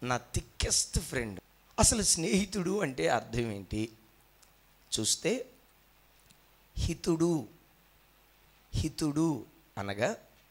నా thickest friend అసలు స్నేహితుడు అంటే అర్థం ఏంటి చూస్తే హితుడు హితుడు అనగా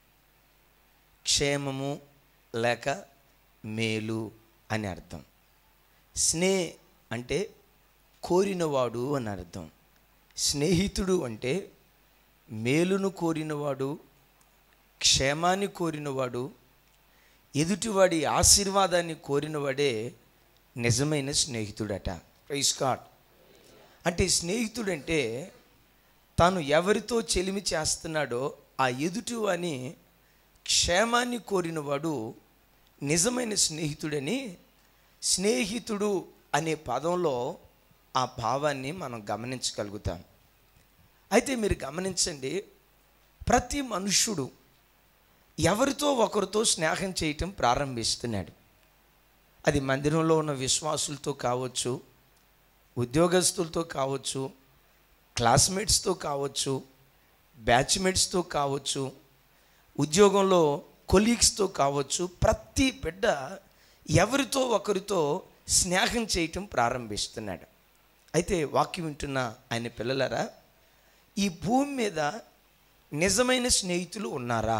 క్షేమము లేక మేలు అని అర్థం స్నే అంటే కోరినవాడు అని అర్థం స్నేహితుడు అంటే మేలును కోరినవాడు క్షేమాన్ని కోరినవాడు ఎదుటివాడి ఆశీర్వాదాన్ని కోరినవాడే నిజమైన స్నేహితుడట ప్రైస్ గాడ్ అంటే స్నేహితుడంటే తాను ఎవరితో చెలిమి చేస్తున్నాడో ఆ ఎదుటివాని క్షేమాన్ని కోరినవాడు నిజమైన స్నేహితుడని స్నేహితుడు అనే పదంలో ఆ భావాన్ని మనం గమనించగలుగుతాం అయితే మీరు గమనించండి ప్రతి మనుష్యుడు ఎవరితో ఒకరితో స్నేహం చేయటం ప్రారంభిస్తున్నాడు అది మందిరంలో ఉన్న విశ్వాసులతో కావచ్చు ఉద్యోగస్తులతో కావచ్చు క్లాస్మేట్స్తో కావచ్చు బ్యాచ్మేట్స్తో కావచ్చు ఉద్యోగంలో కొలీగ్స్తో కావచ్చు ప్రతి బిడ్డ ఎవరితో ఒకరితో స్నేహం చేయటం ప్రారంభిస్తున్నాడు అయితే వాక్యం వింటున్న ఆయన పిల్లలరా ఈ భూమి మీద నిజమైన స్నేహితులు ఉన్నారా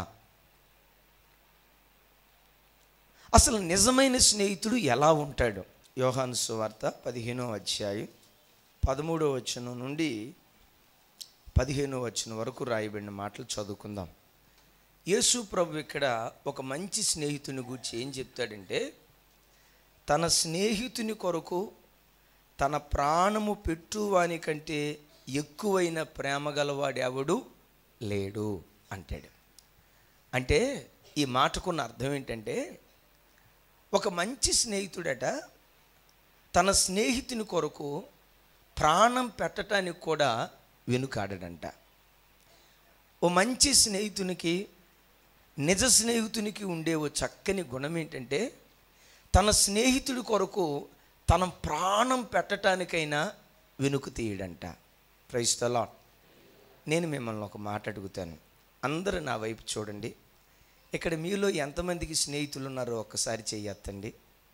అసలు నిజమైన స్నేహితుడు ఎలా ఉంటాడు యోహాను సువార్త పదిహేనో అధ్యాయం పదమూడో వచనం నుండి పదిహేనో వచనం వరకు రాయబడిన మాటలు చదువుకుందాం యేసు ప్రభు ఇక్కడ ఒక మంచి స్నేహితుని గురించి ఏం చెప్తాడంటే తన స్నేహితుని కొరకు తన ప్రాణము పెట్టువాని కంటే ఎక్కువైన ప్రేమ గలవాడు ఎవడు లేడు అంటాడు అంటే ఈ మాటకున్న అర్థం ఏంటంటే ఒక మంచి స్నేహితుడట తన స్నేహితుని కొరకు ప్రాణం పెట్టడానికి కూడా వెనుకాడడంట ఓ మంచి స్నేహితునికి నిజ స్నేహితునికి ఉండే ఓ చక్కని గుణం ఏంటంటే తన స్నేహితుడి కొరకు తన ప్రాణం పెట్టడానికైనా వెనుక తీయడంట ప్రైస్తలా నేను మిమ్మల్ని ఒక మాట అడుగుతాను అందరూ నా వైపు చూడండి ఇక్కడ మీలో ఎంతమందికి స్నేహితులు ఉన్నారో ఒక్కసారి చెయ్యొత్తండి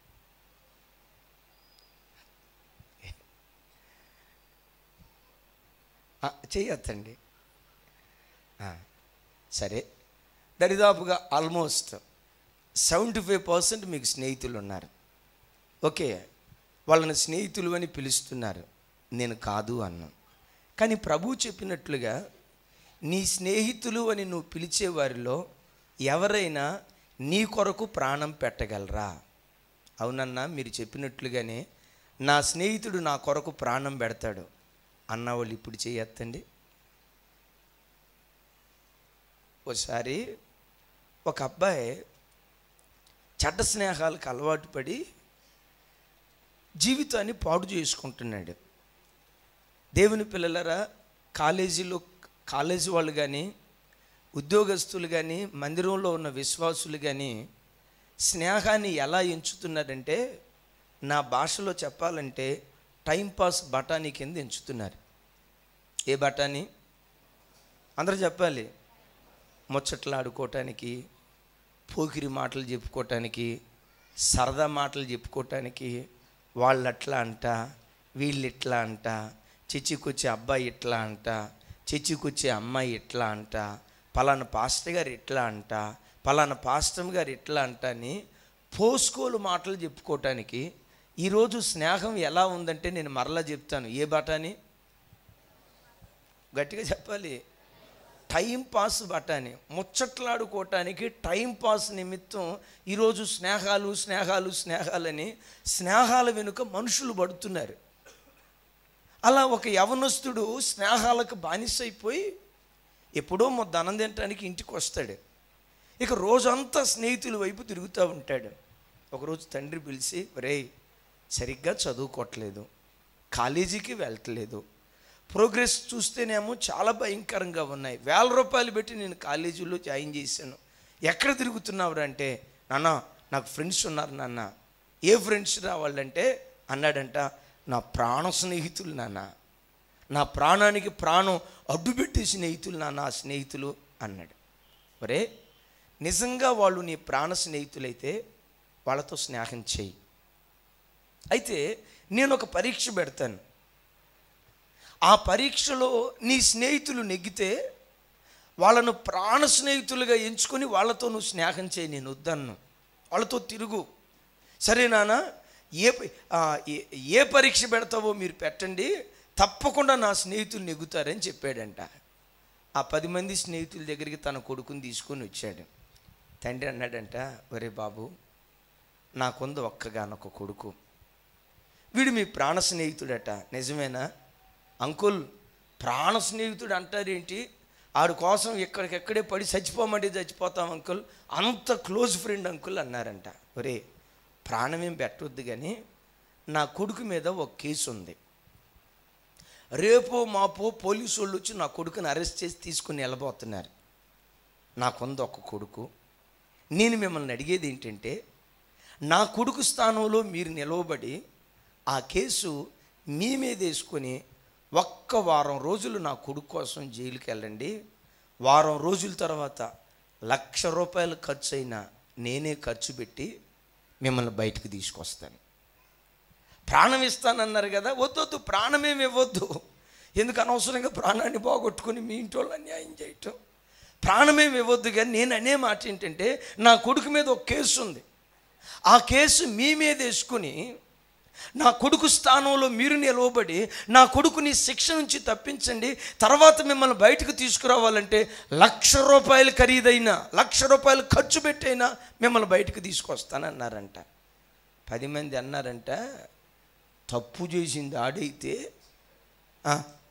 చెయ్యొత్తండి సరే దరిదాపుగా ఆల్మోస్ట్ సెవెంటీ ఫైవ్ పర్సెంట్ మీకు స్నేహితులు ఉన్నారు ఓకే వాళ్ళని స్నేహితులు అని పిలుస్తున్నారు నేను కాదు అన్నాను కానీ ప్రభు చెప్పినట్లుగా నీ స్నేహితులు అని నువ్వు పిలిచే వారిలో ఎవరైనా నీ కొరకు ప్రాణం పెట్టగలరా అవునన్నా మీరు చెప్పినట్లుగానే నా స్నేహితుడు నా కొరకు ప్రాణం పెడతాడు అన్న వాళ్ళు ఇప్పుడు చేయొత్తండి ఒకసారి ఒక అబ్బాయి చెడ్డ స్నేహాలకు అలవాటు పడి జీవితాన్ని పాడు చేసుకుంటున్నాడు దేవుని పిల్లలరా కాలేజీలో కాలేజీ వాళ్ళు కానీ ఉద్యోగస్తులు కానీ మందిరంలో ఉన్న విశ్వాసులు కానీ స్నేహాన్ని ఎలా ఎంచుతున్నారంటే నా భాషలో చెప్పాలంటే టైంపాస్ బఠానీ కింద ఎంచుతున్నారు ఏ బఠానీ అందరూ చెప్పాలి ముచ్చట్లాడుకోవటానికి పోకిరి మాటలు చెప్పుకోవటానికి సరదా మాటలు చెప్పుకోవటానికి వాళ్ళు అట్లా అంట వీళ్ళు ఇట్లా అంట చర్చికొచ్చే అబ్బాయి ఇట్లా అంట చర్చికొచ్చే అమ్మాయి ఇట్లా అంట పలానా పాస్టర్ గారు ఇట్లా అంట పలానా పాస్టర్ గారు ఇట్లా అంట అని పోసుకోలు మాటలు చెప్పుకోవటానికి ఈరోజు స్నేహం ఎలా ఉందంటే నేను మరలా చెప్తాను ఏ బఠాని గట్టిగా చెప్పాలి టైం పాస్ బట్టాని ముచ్చట్లాడుకోవటానికి టైం పాస్ నిమిత్తం ఈరోజు స్నేహాలు స్నేహాలు స్నేహాలని స్నేహాల వెనుక మనుషులు పడుతున్నారు అలా ఒక యవనస్తుడు స్నేహాలకు బానిసైపోయి ఎప్పుడో మొ ధనం తినటానికి ఇంటికి వస్తాడు ఇక రోజంతా స్నేహితుల వైపు తిరుగుతూ ఉంటాడు ఒకరోజు తండ్రి పిలిచి రేయ్ సరిగ్గా చదువుకోవట్లేదు కాలేజీకి వెళ్ళట్లేదు ప్రోగ్రెస్ చూస్తేనేమో చాలా భయంకరంగా ఉన్నాయి వేల రూపాయలు పెట్టి నేను కాలేజీలో జాయిన్ చేశాను ఎక్కడ తిరుగుతున్నావు అంటే నాన్న నాకు ఫ్రెండ్స్ ఉన్నారు నాన్న ఏ ఫ్రెండ్స్ రావాలంటే అన్నాడంట నా ప్రాణ స్నేహితులు నాన్న నా ప్రాణానికి ప్రాణం అడ్డుపెట్టే స్నేహితులు నాన్న ఆ స్నేహితులు అన్నాడు ఒరే నిజంగా వాళ్ళు నీ ప్రాణ స్నేహితులైతే వాళ్ళతో స్నేహం చెయ్యి అయితే నేను ఒక పరీక్ష పెడతాను ఆ పరీక్షలో నీ స్నేహితులు నెగ్గితే వాళ్ళను ప్రాణ స్నేహితులుగా ఎంచుకొని వాళ్ళతో నువ్వు స్నేహం చేయి నేను వద్దన్ను వాళ్ళతో తిరుగు సరే నాన్న ఏ ప- ఆ, ఏ- ఏ పరీక్ష పెడతావో మీరు పెట్టండి తప్పకుండా నా స్నేహితులు నెగ్గుతారని చెప్పాడంట ఆ పది మంది స్నేహితుల దగ్గరికి తన కొడుకుని తీసుకొని వచ్చాడు తండ్రి అన్నాడంట ఒరే బాబు నాకుంది ఒక్కగానొక్క కొడుకు వీడు మీ ప్రాణ స్నేహితుడట నిజమేనా అంకుల్ ప్రాణ స్నేహితుడు అంటారేంటి ఆడి కోసం ఎక్కడికెక్కడే పడి చచ్చిపోమంటే చచ్చిపోతాం అంకుల్ అంత క్లోజ్ ఫ్రెండ్ అంకుల్ అన్నారంట ఒరే ప్రాణమేం పెట్టొద్దు కానీ నా కొడుకు మీద ఒక కేసు ఉంది రేపో మాపో పోలీసు వాళ్ళు వచ్చి నా కొడుకుని అరెస్ట్ చేసి తీసుకుని వెళ్ళబోతున్నారు నాకుంది ఒక కొడుకు నేను మిమ్మల్ని అడిగేది ఏంటంటే నా కొడుకు స్థానంలో మీరు నిలవబడి ఆ కేసు మీ మీద వేసుకొని ఒక్క వారం రోజులు నా కొడుకు కోసం జైలుకి వెళ్ళండి వారం రోజుల తర్వాత లక్ష రూపాయలు ఖర్చు అయినా నేనే ఖర్చు పెట్టి మిమ్మల్ని బయటకు తీసుకొస్తాను ప్రాణం ఇస్తానన్నారు కదా వద్దొద్దు ప్రాణమేమి ఇవ్వద్దు ఎందుకు అనవసరంగా ప్రాణాన్ని పోగొట్టుకుని మీ ఇంట్లో అన్యాయం చేయటం ప్రాణమేమి ఇవ్వద్దు కానీ నేను అనే మాట ఏంటంటే నా కొడుకు మీద ఒక కేసు ఉంది ఆ కేసు మీ మీద వేసుకుని నా కొడుకు స్థానంలో మీరు నిలవబడి నా కొడుకుని శిక్ష నుంచి తప్పించండి తర్వాత మిమ్మల్ని బయటకు తీసుకురావాలంటే లక్ష రూపాయలు ఖరీదైనా లక్ష రూపాయలు ఖర్చు పెట్టైనా మిమ్మల్ని బయటకు తీసుకొస్తానన్నారంట పది మంది అన్నారంట తప్పు చేసింది ఆడైతే ఆ,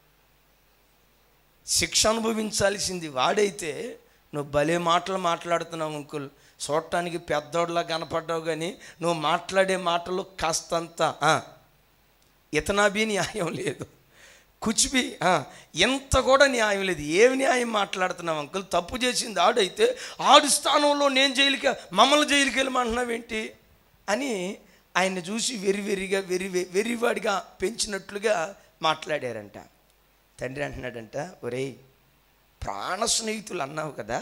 శిక్ష అనుభవించాల్సింది వాడైతే నువ్వు భలే మాటలు మాట్లాడుతున్నావు అంకుల్ చూడటానికి పెద్దోడ్లా కనపడ్డావు కానీ నువ్వు మాట్లాడే మాటలు కాస్తంత ఆ, ఇతనాభి న్యాయం లేదు కుచిబి ఆ, ఎంత కూడా న్యాయం లేదు ఏమి న్యాయం మాట్లాడుతున్నావు అంకుల్ తప్పు చేసింది ఆడైతే ఆడు స్థానంలో నేను జైలుకి మమ్మల్ని జైలుకి వెళ్ళమంటున్నావేంటి అని ఆయన చూసి వెరి వెరిగా వెరి వెరివాడిగా పెంచినట్లుగా మాట్లాడారంట తండ్రి అంటున్నాడంట ఒరేయ్ ప్రాణ స్నేహితులు అన్నావు కదా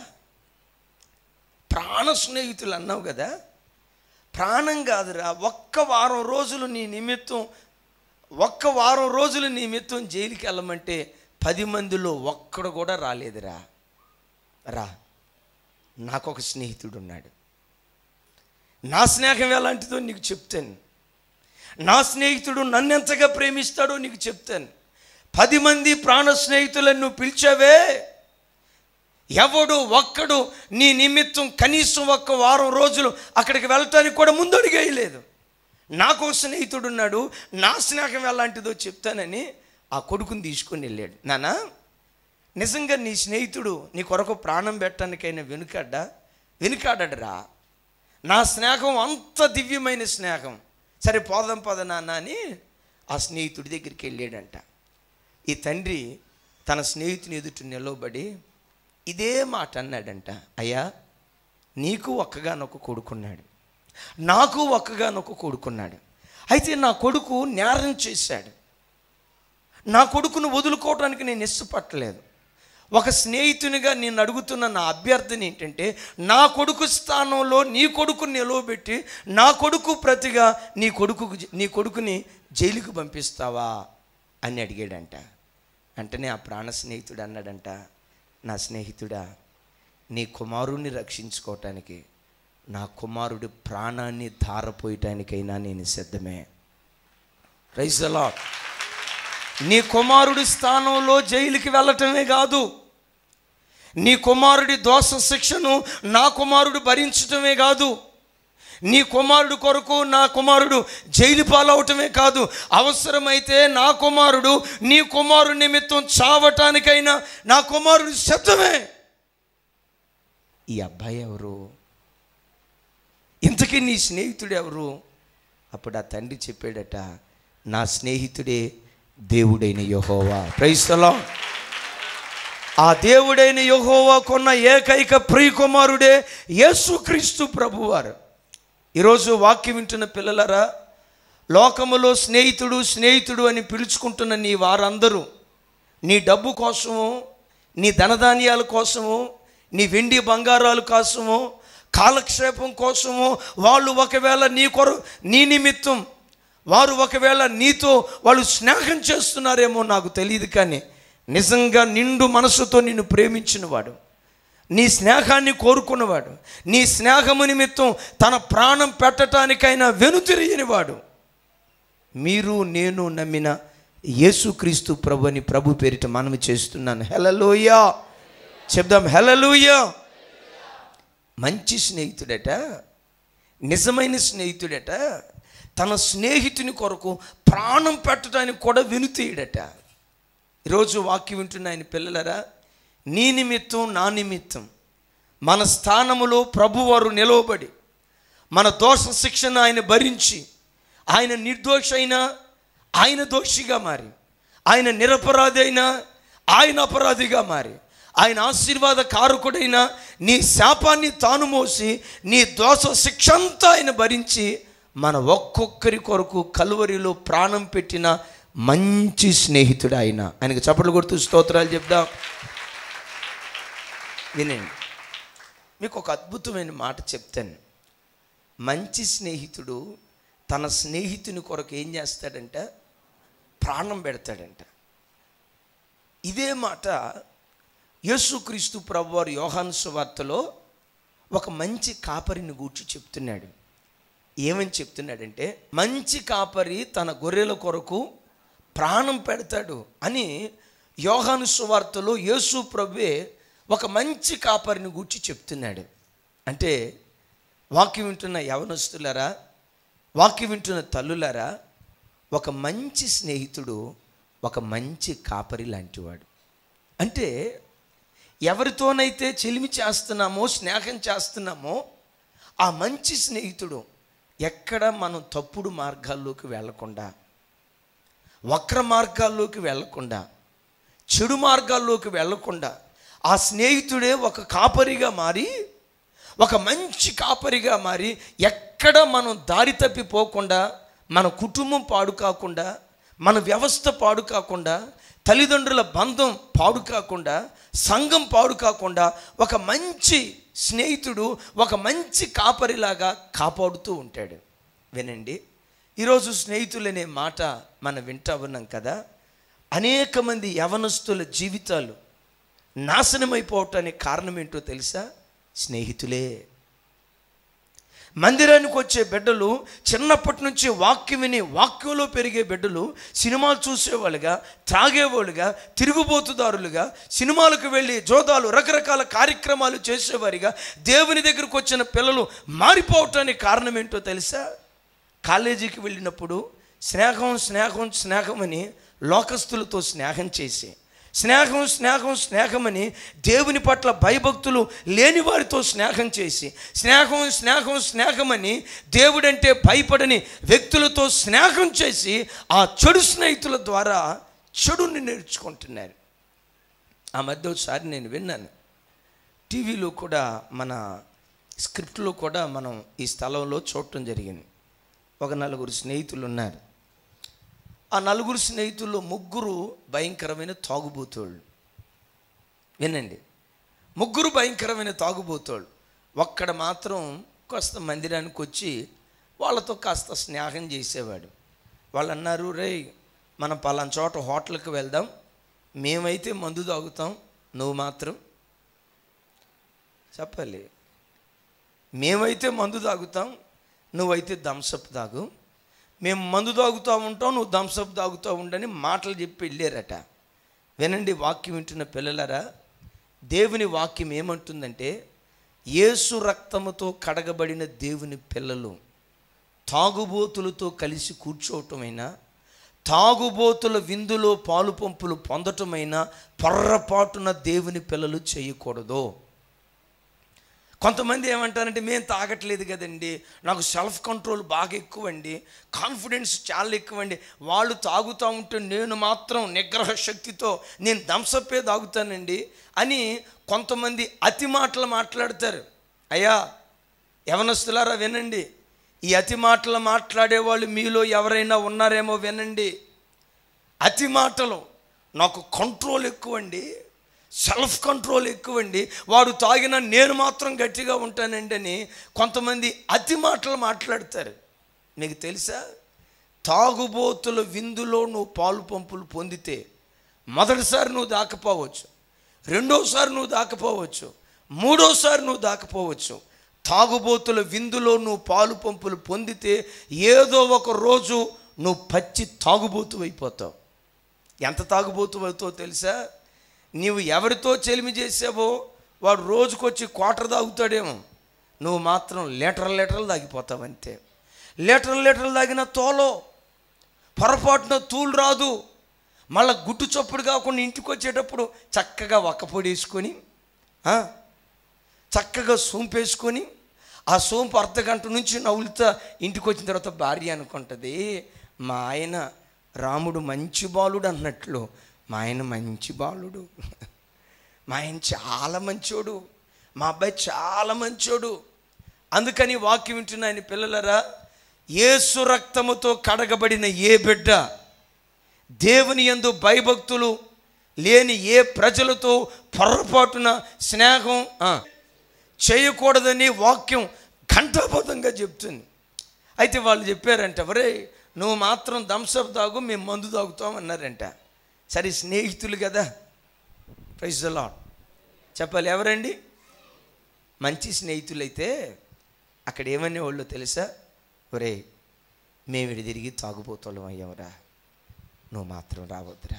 ప్రాణ స్నేహితులు అన్నావు కదా ప్రాణం కాదురా ఒక్క వారం రోజులు నీ నిమిత్తం ఒక్క వారం రోజులు నీ నిమిత్తం జైలుకి వెళ్ళమంటే పది మందిలో ఒక్కడు కూడా రాలేదురా రా నాకు ఒక స్నేహితుడు ఉన్నాడు నా స్నేహం ఎలాంటిదో నీకు చెప్తాను నా స్నేహితుడు నన్ను ఎంతగా ప్రేమిస్తాడో నీకు చెప్తాను పది మంది ప్రాణ స్నేహితులను నువ్వు పిలిచావే ఎవడు ఒక్కడు నీ నిమిత్తం కనీసం ఒక్క వారం రోజులు అక్కడికి వెళ్ళటానికి కూడా ముందడుగేయలేదు నాకు ఒక స్నేహితుడు ఉన్నాడు నా స్నేహం ఎలాంటిదో చెప్తానని ఆ కొడుకుని తీసుకొని వెళ్ళాడు నానా నిజంగా నీ స్నేహితుడు నీ కొరకు ప్రాణం పెట్టడానికైనా వెనుకాడ్డా వెనుకాడరా నా స్నేహం అంత దివ్యమైన స్నేహం సరే పోదాం పద నాన్న అని ఆ స్నేహితుడి దగ్గరికి వెళ్ళాడంట ఈ తండ్రి తన స్నేహితుని ఎదుట నిలవబడి ఇదే మాట అన్నాడంట అయ్యా నీకు ఒక్కగానొక్క కొడుకున్నాడు నాకు ఒక్కగానొక్క కొడుకున్నాడు అయితే నా కొడుకు నేరం చేశాడు నా కొడుకును వదులుకోవడానికి నేను ఇష్టపట్టలేదు ఒక స్నేహితునిగా నేను అడుగుతున్న నా అభ్యర్థన ఏంటంటే నా కొడుకు స్థానంలో నీ కొడుకుని నిలవబెట్టి నా కొడుకు ప్రతిగా నీ కొడుకు నీ కొడుకుని జైలుకు పంపిస్తావా అని అడిగాడంట వెంటనే ఆ ప్రాణ స్నేహితుడు అన్నాడంట నా స్నేహితుడా నీ కుమారుణ్ణి రక్షించుకోవటానికి నా కుమారుడి ప్రాణాన్ని ధారపోయటానికైనా నేను సిద్ధమే రైస్ అలాట్ నీ కుమారుడి స్థానంలో జైలుకి వెళ్ళటమే కాదు నీ కుమారుడి దోష శిక్షను నా కుమారుడు భరించటమే కాదు నీ కుమారుడు కొరకు నా కుమారుడు జైలు పాలవటమే కాదు అవసరమైతే నా కుమారుడు నీ కుమారుడి నిమిత్తం చావటానికైనా నా కుమారుడు శబ్దమే ఈ అబ్బాయి ఎవరు ఇంతకీ నీ స్నేహితుడు ఎవరు అప్పుడు ఆ తండ్రి చెప్పాడట నా స్నేహితుడే దేవుడైన యహోవా క్రైస్తలో ఆ దేవుడైన యహోవా కొన్న ఏకైక ప్రియకుమారుడే యేసుక్రీస్తు ప్రభువారు ఈరోజు వాక్యం వింటున్న పిల్లలరా లోకములో స్నేహితుడు స్నేహితుడు అని పిలుచుకుంటున్న నీ వారందరూ నీ డబ్బు కోసము నీ ధనధాన్యాల కోసము నీ వెండి బంగారాల కోసము కాలక్షేపం కోసము వాళ్ళు ఒకవేళ నీ కొర నీ నిమిత్తం వారు ఒకవేళ నీతో వాళ్ళు స్నేహం చేస్తున్నారేమో నాకు తెలియదు కానీ నిజంగా నిండు మనసుతో నిన్ను ప్రేమించిన వాడు నీ స్నేహాన్ని కోరుకున్నవాడు నీ స్నేహము నిమిత్తం తన ప్రాణం పెట్టడానికైనా వెనుతిరియని వాడు మీరు నేను నమ్మిన యేసుక్రీస్తు ప్రభు అని ప్రభు పేరిట మనవి చేస్తున్నాను హెలలోయా చెప్దాం హెలలోయా మంచి స్నేహితుడట నిజమైన స్నేహితుడట తన స్నేహితుని కొరకు ప్రాణం పెట్టడానికి కూడా వెనుతీయడట ఈరోజు వాక్యం వింటున్న ఆయన పిల్లలరా నీ నిమిత్తం నా నిమిత్తం మన స్థానములో ప్రభువారు నిలవబడి మన దోష శిక్షణ ఆయన భరించి ఆయన నిర్దోష అయినా ఆయన దోషిగా మారి ఆయన నిరపరాధి అయినా ఆయన అపరాధిగా మారి ఆయన ఆశీర్వాద కారకుడైన నీ శాపాన్ని తాను మోసి నీ దోష శిక్ష అంతా ఆయన భరించి మన ఒక్కొక్కరి కొరకు కలువరిలో ప్రాణం పెట్టిన మంచి స్నేహితుడు ఆయన ఆయనకు చప్పట్లు కొడుతూ స్తోత్రాలు చెప్దాం వినండి మీకు ఒక అద్భుతమైన మాట చెప్తాను మంచి స్నేహితుడు తన స్నేహితుని కొరకు ఏం చేస్తాడంట ప్రాణం పెడతాడంట ఇదే మాట యేసుక్రీస్తు ప్రభువారు యోహాను సువార్తలో ఒక మంచి కాపరిని గూర్చి చెప్తున్నాడు ఏమని చెప్తున్నాడంటే మంచి కాపరి తన గొర్రెల కొరకు ప్రాణం పెడతాడు అని యోహాను సువార్తలో యేసు ప్రభువే ఒక మంచి కాపరిని గూర్చి చెప్తున్నాడు అంటే వాక్యం వింటున్న యవనస్తులరా వాక్యం వింటున్న తల్లులారా ఒక మంచి స్నేహితుడు ఒక మంచి కాపరి లాంటివాడు అంటే ఎవరితోనైతే చెలిమి చేస్తున్నామో స్నేహం చేస్తున్నామో ఆ మంచి స్నేహితుడు ఎక్కడ మనం తప్పుడు మార్గాల్లోకి వెళ్లకుండా వక్ర మార్గాల్లోకి వెళ్లకుండా చెడు మార్గాల్లోకి వెళ్లకుండా ఆ స్నేహితుడే ఒక కాపరిగా మారి ఒక మంచి కాపరిగా మారి ఎక్కడ మనం దారి తప్పిపోకుండా మన కుటుంబం పాడు కాకుండా మన వ్యవస్థ పాడు కాకుండా తల్లిదండ్రుల బంధం పాడు కాకుండా సంఘం పాడు కాకుండా ఒక మంచి స్నేహితుడు ఒక మంచి కాపరిలాగా కాపాడుతూ ఉంటాడు వినండి ఈరోజు స్నేహితులనే మాట మనం వింటా ఉన్నాం కదా అనేక మంది యవనస్తుల జీవితాలు నాశనమైపోవటానికి కారణం ఏంటో తెలుసా స్నేహితులే మందిరానికి వచ్చే బిడ్డలు చిన్నప్పటి నుంచి వాక్యం విని వాక్యంలో పెరిగే బిడ్డలు సినిమాలు చూసేవాళ్ళుగా త్రాగేవాళ్ళుగా తిరుగుబోతుదారులుగా సినిమాలకు వెళ్ళి జోదాలు రకరకాల కార్యక్రమాలు చేసేవారిగా దేవుని దగ్గరకు వచ్చిన పిల్లలు మారిపోవటానికి కారణం ఏంటో తెలుసా కాలేజీకి వెళ్ళినప్పుడు స్నేహం స్నేహం స్నేహం అని లోకస్తులతో స్నేహం చేసి స్నేహం స్నేహం స్నేహమని దేవుని పట్ల భయభక్తులు లేని వారితో స్నేహం చేసి స్నేహం స్నేహం స్నేహమని దేవుడంటే భయపడని వ్యక్తులతో స్నేహం చేసి ఆ చెడు స్నేహితుల ద్వారా చెడుని నేర్చుకుంటున్నారు ఆ మధ్య ఒకసారి నేను విన్నాను టీవీలో కూడా మన స్క్రిప్ట్లో కూడా మనం ఈ స్థలంలో చూడటం జరిగింది ఒక నలుగురు స్నేహితులు ఉన్నారు ఆ నలుగురు స్నేహితుల్లో ముగ్గురు భయంకరమైన తాగుబోతోళ్ళు వినండి ముగ్గురు భయంకరమైన తాగుబోతోళ్ళు ఒక్కడ మాత్రం కాస్త మందిరానికి వచ్చి వాళ్ళతో కాస్త స్నేహం చేసేవాడు వాళ్ళు అన్నారు రే మనం పలానా చోట హోటల్కి వెళ్దాం మేమైతే మందు తాగుతాం నువ్వు మాత్రం చెప్పాలి మేమైతే మందు తాగుతాం నువ్వైతే థమ్సప్ తాగు మేము మందు తాగుతూ ఉంటాం నువ్వు థమ్సప్ తాగుతూ ఉండని మాటలు చెప్పి వెళ్ళారట వినండి వాక్యం వింటున్న పిల్లలరా దేవుని వాక్యం ఏమంటుందంటే యేసు రక్తముతో కడగబడిన దేవుని పిల్లలు తాగుబోతులతో కలిసి కూర్చోవటమైనా తాగుబోతుల విందులో పాలు పంపులు పొందటమైనా పొర్రపాటున దేవుని పిల్లలు చేయకూడదు కొంతమంది ఏమంటారంటే మేము తాగట్లేదు కదండి నాకు సెల్ఫ్ కంట్రోల్ బాగా ఎక్కువ అండి కాన్ఫిడెన్స్ చాలా ఎక్కువ అండి వాళ్ళు తాగుతూ ఉంటే నేను మాత్రం నిగ్రహ శక్తితో నేను దంసప్పే తాగుతానండి అని కొంతమంది అతి మాటలు మాట్లాడతారు అయ్యా యవనస్తులారా వినండి ఈ అతి మాటలు మాట్లాడే వాళ్ళు మీలో ఎవరైనా ఉన్నారేమో వినండి అతి మాటలు నాకు కంట్రోల్ ఎక్కువ అండి సెల్ఫ్ కంట్రోల్ ఎక్కువండి వాడు తాగిన నేను మాత్రం గట్టిగా ఉంటానండి అని కొంతమంది అతి మాటలు మాట్లాడతారు మీకు తెలుసా తాగుబోతుల విందులో నువ్వు పాలు పంపులు పొందితే మొదటిసారి నువ్వు దాకపోవచ్చు రెండోసారి నువ్వు దాకపోవచ్చు మూడోసారి నువ్వు దాకపోవచ్చు తాగుబోతుల విందులో నువ్వు పాలు పంపులు పొందితే ఏదో ఒక రోజు నువ్వు పచ్చి తాగుబోతు అయిపోతావు ఎంత తాగుబోతు అవుతావు తెలుసా నీవు ఎవరితో చెలిమి చేసావో వాడు రోజుకొచ్చి క్వార్టర్ తాగుతాడేమో నువ్వు మాత్రం లీటర్ లీటర్లు తాగిపోతావు అంతే లీటర్ లీటర్లు తాగిన తోలో పొరపాటున తూలు రాదు మళ్ళీ గుట్టు చొప్పుడు కాకుండా ఇంటికి వచ్చేటప్పుడు చక్కగా ఒక్కపొడి వేసుకొని ఆ, చక్కగా సోంపు వేసుకొని ఆ సోంపు అర్ధ గంట నుంచి నవ్వులుతా ఇంటికి వచ్చిన తర్వాత భార్య అనుకుంటుంది మా ఆయన రాముడు మంచి బాలుడు అన్నట్లు మా ఆయన మంచి బాలుడు మా ఆయన చాలా మంచోడు మా అబ్బాయి చాలా మంచోడు అందుకని వాక్యం వింటున్న ఆయన పిల్లలరా ఏసు రక్తముతో కడగబడిన ఏ బిడ్డ దేవుని యందు భయభక్తులు లేని ఏ ప్రజలతో పొరపాటున స్నేహం ఆ, చేయకూడదని వాక్యం ఘంటాబద్ధంగా చెప్తుంది అయితే వాళ్ళు చెప్పారంట ఒరే నువ్వు మాత్రం థమ్సప్ తాగు మేము మందు తాగుతాం అన్నారంట సరే స్నేహితులు కదా ప్రైజ్ ద లాడ్ చెప్పాలి ఎవరండి మంచి స్నేహితులైతే అక్కడ ఏమనే వాళ్ళు తెలుసా ఒరే మేము ఇటు తిరిగి తాగుపోతాం అయ్యవరా నువ్వు మాత్రం రావద్దురా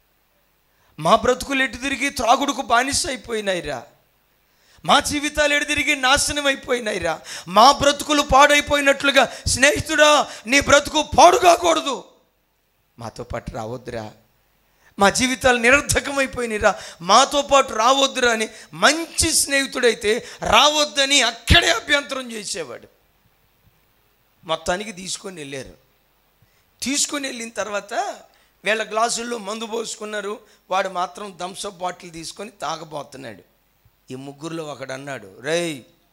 మా బ్రతుకులు ఎటు తిరిగి త్రాగుడుకు బానిస అయిపోయినాయిరా మా జీవితాలు ఎటు తిరిగి నాశనం అయిపోయినాయిరా మా బ్రతుకులు పాడైపోయినట్లుగా స్నేహితుడా నీ బ్రతుకు పాడు కాకూడదు మాతో పాటు రావద్దురా మా జీవితాలు నిరర్థకమైపోయినాయిరా మాతో పాటు రావద్దురా అని మంచి స్నేహితుడైతే రావద్దని అక్కడే అభ్యంతరం చేసేవాడు మొత్తానికి తీసుకొని వెళ్ళారు తీసుకొని వెళ్ళిన తర్వాత వీళ్ళ గ్లాసుల్లో మందు పోసుకున్నారు వాడు మాత్రం థమ్సప్ బాటిల్ తీసుకొని తాగబోతున్నాడు ఈ ముగ్గురులో ఒకడు అన్నాడు రేయ్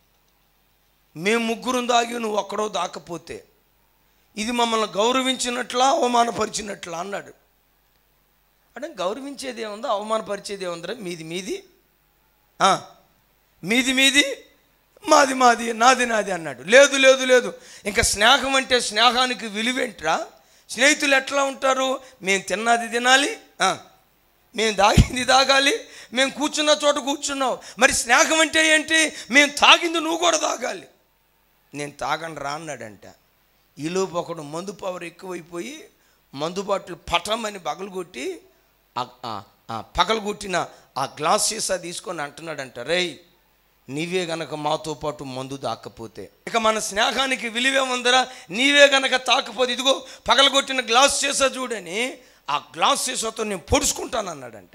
మేము ముగ్గురు దాగి నువ్వు ఒక్కడో దాకపోతే ఇది మమ్మల్ని గౌరవించినట్లా అవమానపరిచినట్లా అన్నాడు అంటే గౌరవించేది ఏముందో అవమానపరిచేది ఏముందిరా మీది మీది ఆ, మీది మీది మాది మాది నాది నాది అన్నాడు లేదు లేదు లేదు ఇంకా స్నేహం అంటే స్నేహానికి విలువేంట్రా స్నేహితులు ఎట్లా ఉంటారు మేము తిన్నది తినాలి ఆ, మేము దాగింది తాగాలి మేము కూర్చున్న చోట కూర్చున్నావు మరి స్నేహం అంటే ఏంటి మేము తాగింది నువ్వు కూడా తాగాలి నేను తాగను రా అన్నాడంట ఈలోపు ఒకడు మందు పవర్ ఎక్కువైపోయి మందు బాటిల్ పటమని పగలగొట్టి ఆ- ఆ- ఆ పగలగొట్టిన ఆ గ్లాస్ సీసా తీసుకొని అంటున్నాడంట రేయ్ నీవే గనక మాతో పాటు మందు దాకపోతే ఇక మన స్నేహానికి విలువే ఉందరా నీవే గనక తాకపోతే ఇదిగో పగలగొట్టిన గ్లాస్ సీసా చూడని ఆ గ్లాస్ సీసాతో నేను పొడుచుకుంటాను అన్నాడంట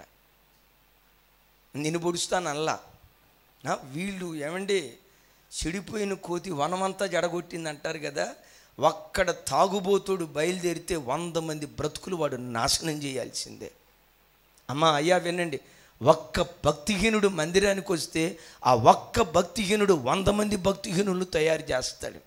నేను పొడుస్తాను అల్లా నా వీళ్ళు ఏమండి చెడిపోయిన కోతి వనమంతా జడగొట్టింది అంటారు కదా ఒక్కడ తాగుబోతుడు బయలుదేరితే వంద మంది బ్రతుకులు వాడు నాశనం చేయాల్సిందే అమ్మా అయ్యా వినండి ఒక్క భక్తిహీనుడు మందిరానికి వస్తే ఆ ఒక్క భక్తిహీనుడు వంద మంది భక్తిహీనులను తయారు చేస్తాడు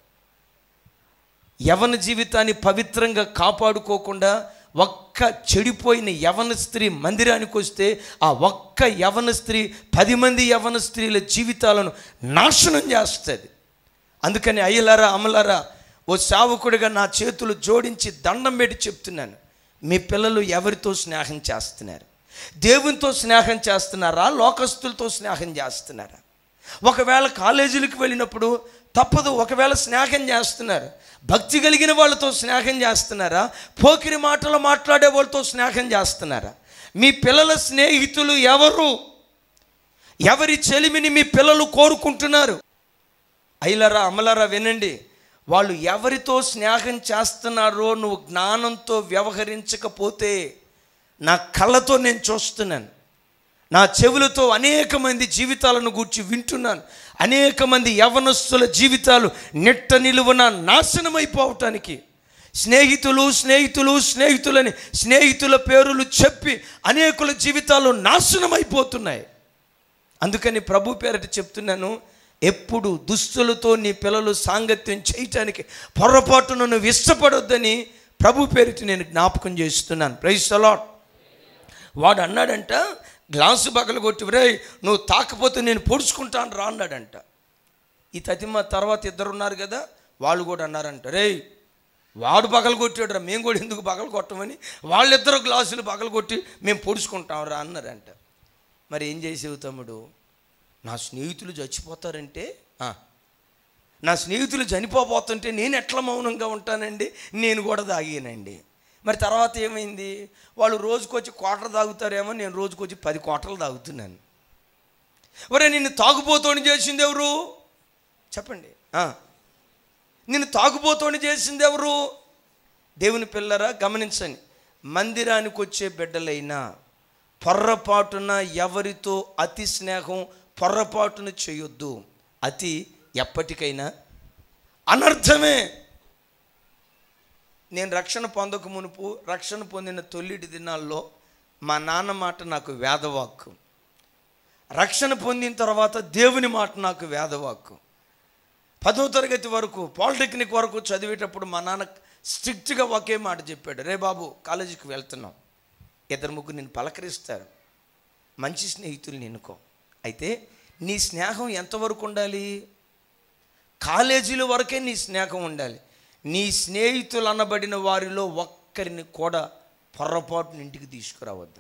యవన జీవితాన్ని పవిత్రంగా కాపాడుకోకుండా ఒక్క చెడిపోయిన యవన స్త్రీ మందిరానికి వస్తే ఆ ఒక్క యవన స్త్రీ పది మంది యవన స్త్రీల జీవితాలను నాశనం చేస్తుంది అందుకని అయ్యలారా అమలారా ఓ సావకుడిగా నా చేతులు జోడించి దండం పెట్టి చెప్తున్నాను మీ పిల్లలు ఎవరితో స్నేహం చేస్తున్నారు దేవునితో స్నేహం చేస్తున్నారా లోకస్తులతో స్నేహం చేస్తున్నారా ఒకవేళ కాలేజీలకు వెళ్ళినప్పుడు తప్పదు ఒకవేళ స్నేహం చేస్తున్నారు భక్తి కలిగిన వాళ్ళతో స్నేహం చేస్తున్నారా పోకిరి మాటలు మాట్లాడే వాళ్ళతో స్నేహం చేస్తున్నారా మీ పిల్లల స్నేహితులు ఎవరు ఎవరి చెలిమిని మీ పిల్లలు కోరుకుంటున్నారు అయ్యలరా అమలరా వినండి వాళ్ళు ఎవరితో స్నేహం చేస్తున్నారో నువ్వు జ్ఞానంతో వ్యవహరించకపోతే నా కళ్ళతో నేను చూస్తున్నాను నా చెవులతో అనేక మంది జీవితాలను గూర్చి వింటున్నాను అనేక మంది యవనస్తుల జీవితాలు నెట్ట నిలువున నాశనమైపోవటానికి స్నేహితులు స్నేహితులు స్నేహితులని స్నేహితుల పేరులు చెప్పి అనేకుల జీవితాలు నాశనమైపోతున్నాయి అందుకని ప్రభు పేరట చెప్తున్నాను ఎప్పుడు దుస్తులతో నీ పిల్లలు సాంగత్యం చేయటానికి పొరపాటును నువ్వు ఇష్టపడొద్దని ప్రభు పేరిట నేను జ్ఞాపకం చేస్తున్నాను ప్రైస్ అలాట్ వాడు అన్నాడంట గ్లాసు బగలు కొట్టి రే నువ్వు తాకపోతే నేను పొడుచుకుంటాను రా అన్నాడంట ఈ తతిమ తర్వాత ఇద్దరు ఉన్నారు కదా వాళ్ళు కూడా అన్నారంట రే వాడు పగలు కొట్టాడు రా మేము కూడా ఎందుకు పగలు కొట్టమని వాళ్ళిద్దరు గ్లాసులు పగలు కొట్టి మేము పొడుచుకుంటాం రా అన్నారంట మరి ఏం చేసేవు తమ్ముడు నా స్నేహితులు చచ్చిపోతారంటే ఆ, నా స్నేహితులు చనిపోబోతుంటే నేను ఎట్లా మౌనంగా ఉంటానండి నేను కూడా తాగానండి మరి తర్వాత ఏమైంది వాళ్ళు రోజుకొచ్చి కోటలు తాగుతారేమో నేను రోజుకొచ్చి పది కోటలు తాగుతున్నాను ఒరే నిన్ను తాగుబోతోని చేసింది ఎవరు చెప్పండి ఆ. నిన్ను తాగుబోతోని చేసింది ఎవరు దేవుని పిల్లరా గమనించండి మందిరానికి వచ్చే బిడ్డలైనా పొర్రపాటున ఎవరితో అతి స్నేహం పొర్రపాటున చేయొద్దు అతి ఎప్పటికైనా అనర్థమే నేను రక్షణ పొందక మునుపు రక్షణ పొందిన తొలిటి దినాల్లో మా నాన్న మాట నాకు వేదవాక్కు రక్షణ పొందిన తర్వాత దేవుని మాట నాకు వేదవాక్కు పదో తరగతి వరకు పాలిటెక్నిక్ వరకు చదివేటప్పుడు మా నాన్న స్ట్రిక్ట్గా ఒకే మాట చెప్పాడు రే బాబు కాలేజీకి వెళ్తున్నాం ఇద్దరు ముగ్గురు నేను పలకరిస్తారు మంచి స్నేహితులు ఎన్నుకో అయితే నీ స్నేహం ఎంతవరకు ఉండాలి కాలేజీల వరకే నీ స్నేహం ఉండాలి నీ స్నేహితులు అనబడిన వారిలో ఒక్కరిని కూడా పొరపాటున ఇంటికి తీసుకురావద్దు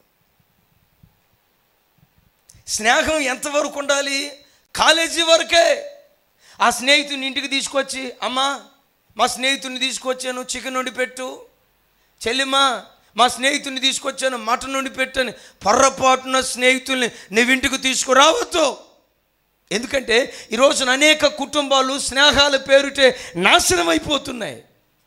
స్నేహం ఎంతవరకు ఉండాలి కాలేజీ వరకే ఆ స్నేహితుని ఇంటికి తీసుకొచ్చి అమ్మా మా స్నేహితుడిని తీసుకొచ్చాను చికెన్ వండి పెట్టు చెల్లిమ్మా మా స్నేహితుడిని తీసుకొచ్చాను మటన్ వండి పెట్టాను పొర్రపాటున స్నేహితుల్ని నువ్వు ఇంటికి తీసుకురావద్దు ఎందుకంటే ఈ రోజున అనేక కుటుంబాలు స్నేహాల పేరుటే నాశనం అయిపోతున్నాయి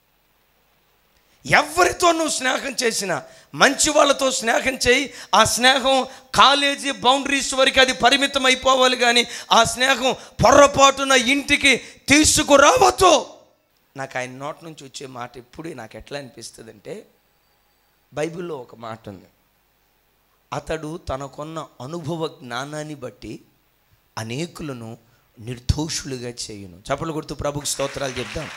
ఎవరితో నువ్వు స్నేహం చేసినా మంచి వాళ్ళతో స్నేహం చేయి ఆ స్నేహం కాలేజీ బౌండరీస్ వరకు అది పరిమితం అయిపోవాలి కానీ ఆ స్నేహం పొర్రపాటున ఇంటికి తీసుకురావద్దు నాకు ఆయన నోటి నుంచి వచ్చే మాట ఎప్పుడు నాకు ఎట్లా అనిపిస్తుంది అంటే బైబిల్లో ఒక మాట ఉంది అతడు తనకున్న అనుభవ జ్ఞానాన్ని బట్టి అనేకులను నిర్దోషులుగా చేయును చప్పలు కొడుతూ ప్రభుకి స్తోత్రాలు చెప్దాం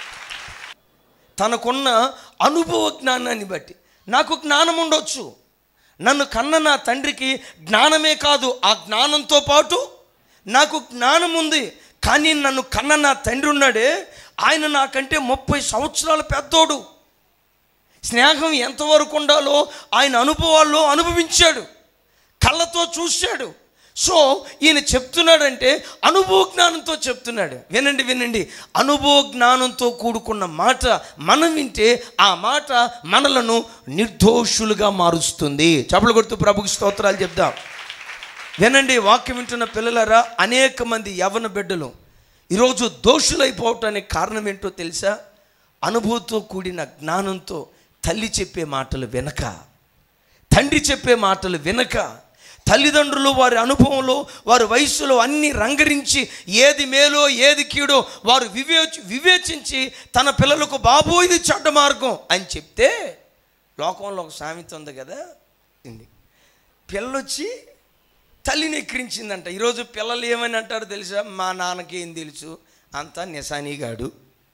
తనకున్న అనుభవ జ్ఞానాన్ని బట్టి నాకు జ్ఞానం ఉండొచ్చు నన్ను కన్న నా తండ్రికి జ్ఞానమే కాదు ఆ జ్ఞానంతో పాటు నాకు జ్ఞానం ఉంది కానీ నన్ను కన్న నా తండ్రి ఉన్నాడే ఆయన నాకంటే ముప్పై సంవత్సరాల పెద్దోడు స్నేహం ఎంతవరకు ఉండాలో ఆయన అనుభవాల్లో అనుభవించాడు కళ్ళతో చూశాడు సో ఈయన చెప్తున్నాడంటే అనుభవ జ్ఞానంతో చెప్తున్నాడు వినండి వినండి అనుభవ జ్ఞానంతో కూడుకున్న మాట మనం వింటే ఆ మాట మనలను నిర్దోషులుగా మారుస్తుంది చప్పలు కొడుతూ ప్రభుకి స్తోత్రాలు చెప్దాం వినండి వాక్యం వింటున్న పిల్లలారా అనేక మంది యవన బిడ్డలు ఈరోజు దోషులైపోవటానికి కారణం ఏంటో తెలుసా అనుభూతితో కూడిన జ్ఞానంతో తల్లి చెప్పే మాటలు వినక తండ్రి చెప్పే మాటలు వినక తల్లిదండ్రులు వారి అనుభవంలో వారి వయస్సులో అన్ని రంగరించి ఏది మేలో ఏది కీడో వారు వివేచి వివేచించి తన పిల్లలకు బాబు ఇది చెడ్డ మార్గం అని చెప్తే లోకంలో ఒక సామెత ఉంది కదా ఇది పిల్లొచ్చి తల్లిని ఎక్కిరించిందంట ఈరోజు పిల్లలు ఏమని అంటారు తెలుసా మా నాన్నకి ఏం తెలుసు అంతా నిశానీగాడు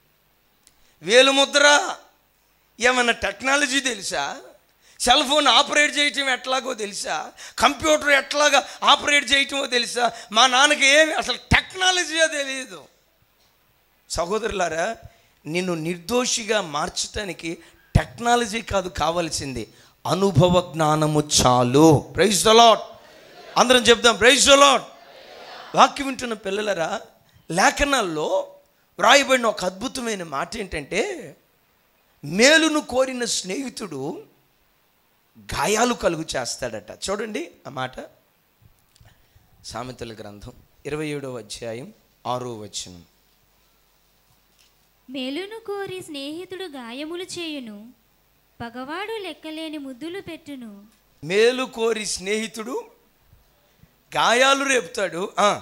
వేలు ముద్ర ఏమన్నా టెక్నాలజీ తెలుసా సెల్ ఫోన్ ఆపరేట్ చేయటం ఎట్లాగో తెలుసా కంప్యూటర్ ఎట్లాగా ఆపరేట్ చేయటమో తెలుసా మా నాన్నకి ఏమి అసలు టెక్నాలజీయో తెలియదు సహోదరులారా నిన్ను నిర్దోషిగా మార్చడానికి టెక్నాలజీ కాదు కావాల్సింది అనుభవ జ్ఞానము చాలు ప్రైజ్ లాట్ అందరం చెప్దాం ప్రైజ్ లాట్ వాక్యం వింటున్న పిల్లలరా లేఖనాల్లో వ్రాయబడిన ఒక అద్భుతమైన మాట ఏంటంటే మేలును కోరిన స్నేహితుడు గాయాలు కలుగు చేస్తాడట చూడండి ఆ మాట సామెతల గ్రంథం ఇరవై ఏడవ అధ్యాయం ఆరో వచనం మేలును కోరి స్నేహితుడు గాయములు చేయును పగవాడు లెక్కలేని ముద్దులు పెట్టును మేలు కోరి స్నేహితుడు గాయాలు రేపుతాడు ఆ.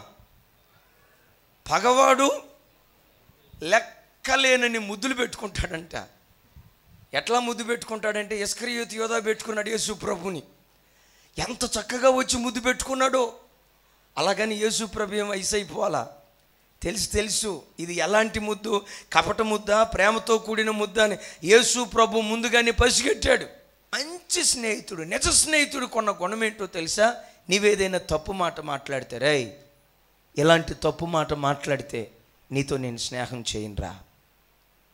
పగవాడు లెక్కలేనని ముద్దులు పెట్టుకుంటాడంట ఎట్లా ముద్దు పెట్టుకుంటాడంటే ఇస్కరియోతి యోధా పెట్టుకున్నాడు యేసు ప్రభుని ఎంత చక్కగా వచ్చి ముద్దు పెట్టుకున్నాడో అలాగని యేసు ప్రభు ఏం వయసు అయిపోవాలా తెలుసు తెలుసు ఇది ఎలాంటి ముద్దు కపట ముద్ద ప్రేమతో కూడిన ముద్ద అని యేసు ప్రభు ముందుగానే పసిగట్టాడు మంచి స్నేహితుడు నిజ స్నేహితుడు కొన్న గుణం ఏంటో తెలుసా నీవేదైనా తప్పు మాట మాట్లాడితే రేయ్ ఇలాంటి తప్పు మాట మాట్లాడితే నీతో నేను స్నేహం చేయనురా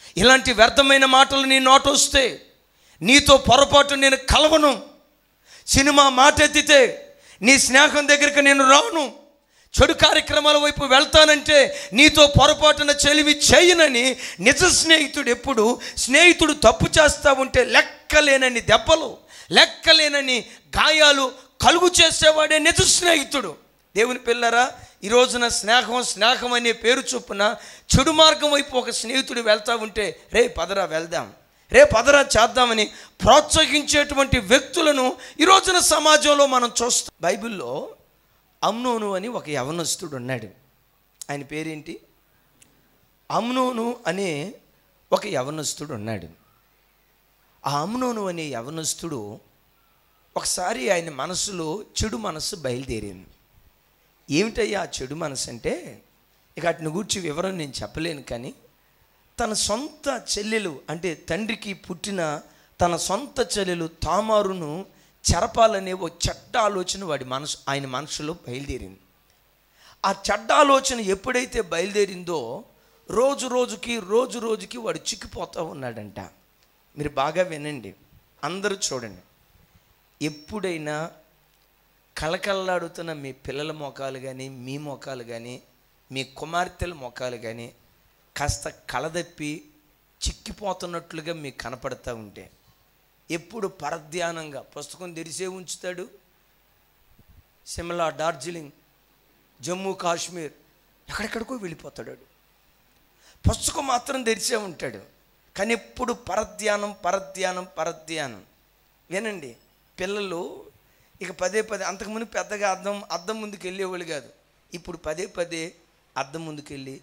ఇలాంటి వ్యర్థమైన మాటలు నీ నోటొస్తే నీతో పొరపాటు నేను కలవను సినిమా మాట ఎత్తితే నీ స్నేహం దగ్గరికి నేను రాను చెడు కార్యక్రమాల వైపు వెళ్తానంటే నీతో పొరపాటున చెలివి చేయనని నిజ స్నేహితుడు ఎప్పుడు స్నేహితుడు తప్పు చేస్తా ఉంటే లెక్కలేనని దెబ్బలు లెక్కలేనని గాయాలు కలుగు చేసేవాడే నిజ స్నేహితుడు దేవుని పిల్లరా ఈ రోజున స్నేహం స్నేహం అనే పేరు చొప్పున చెడు మార్గం వైపు ఒక స్నేహితుడు వెళ్తా ఉంటే రే పదరా వెళ్దాం రే పదరా చేద్దామని ప్రోత్సహించేటువంటి వ్యక్తులను ఈ రోజున సమాజంలో మనం చూస్తాం బైబిల్లో అమ్నోను అని ఒక యవనస్తుడు ఉన్నాడు ఆయన పేరేంటి అమ్నోను అనే ఒక యవనస్తుడు ఉన్నాడు ఆ అమ్నోను అనే యవనస్తుడు ఒకసారి ఆయన మనసులో చెడు మనసు బయలుదేరింది ఏమిటయ్యా ఆ చెడు మనసు అంటే ఇక వాటిని గూర్చి వివరం నేను చెప్పలేను కానీ తన సొంత చెల్లెలు అంటే తండ్రికి పుట్టిన తన సొంత చెల్లెలు తామారును చెరపాలనే ఓ చెడ్డ ఆలోచన వాడి మనసు ఆయన మనసులో బయలుదేరింది ఆ చెడ్డ ఆలోచన ఎప్పుడైతే బయలుదేరిందో రోజు రోజుకి రోజు రోజుకి వాడు చిక్కిపోతూ ఉన్నాడంట మీరు బాగా వినండి అందరూ చూడండి ఎప్పుడైనా కళకళలాడుతున్న మీ పిల్లల మొఖాలు కానీ మీ మొఖాలు కానీ మీ కుమార్తెల మొఖాలు కానీ కాస్త కళదప్పి చిక్కిపోతున్నట్లుగా మీకు కనపడతా ఉంటే ఎప్పుడు పరధ్యానంగా పుస్తకం తెరిసే ఉంచుతాడు సిమ్లా డార్జిలింగ్ జమ్మూ కాశ్మీర్ ఎక్కడెక్కడికో వెళ్ళిపోతాడు వాడు. పుస్తకం మాత్రం తెరిచే ఉంటాడు కానీ ఎప్పుడు పరధ్యానం పరధ్యానం పరధ్యానం వినండి పిల్లలు ఇక పదే పదే అంతకుముందు పెద్దగా అద్దం అద్దం ముందుకు వెళ్ళేవాళ్ళు కాదు ఇప్పుడు పదే పదే అద్దం ముందుకు వెళ్ళి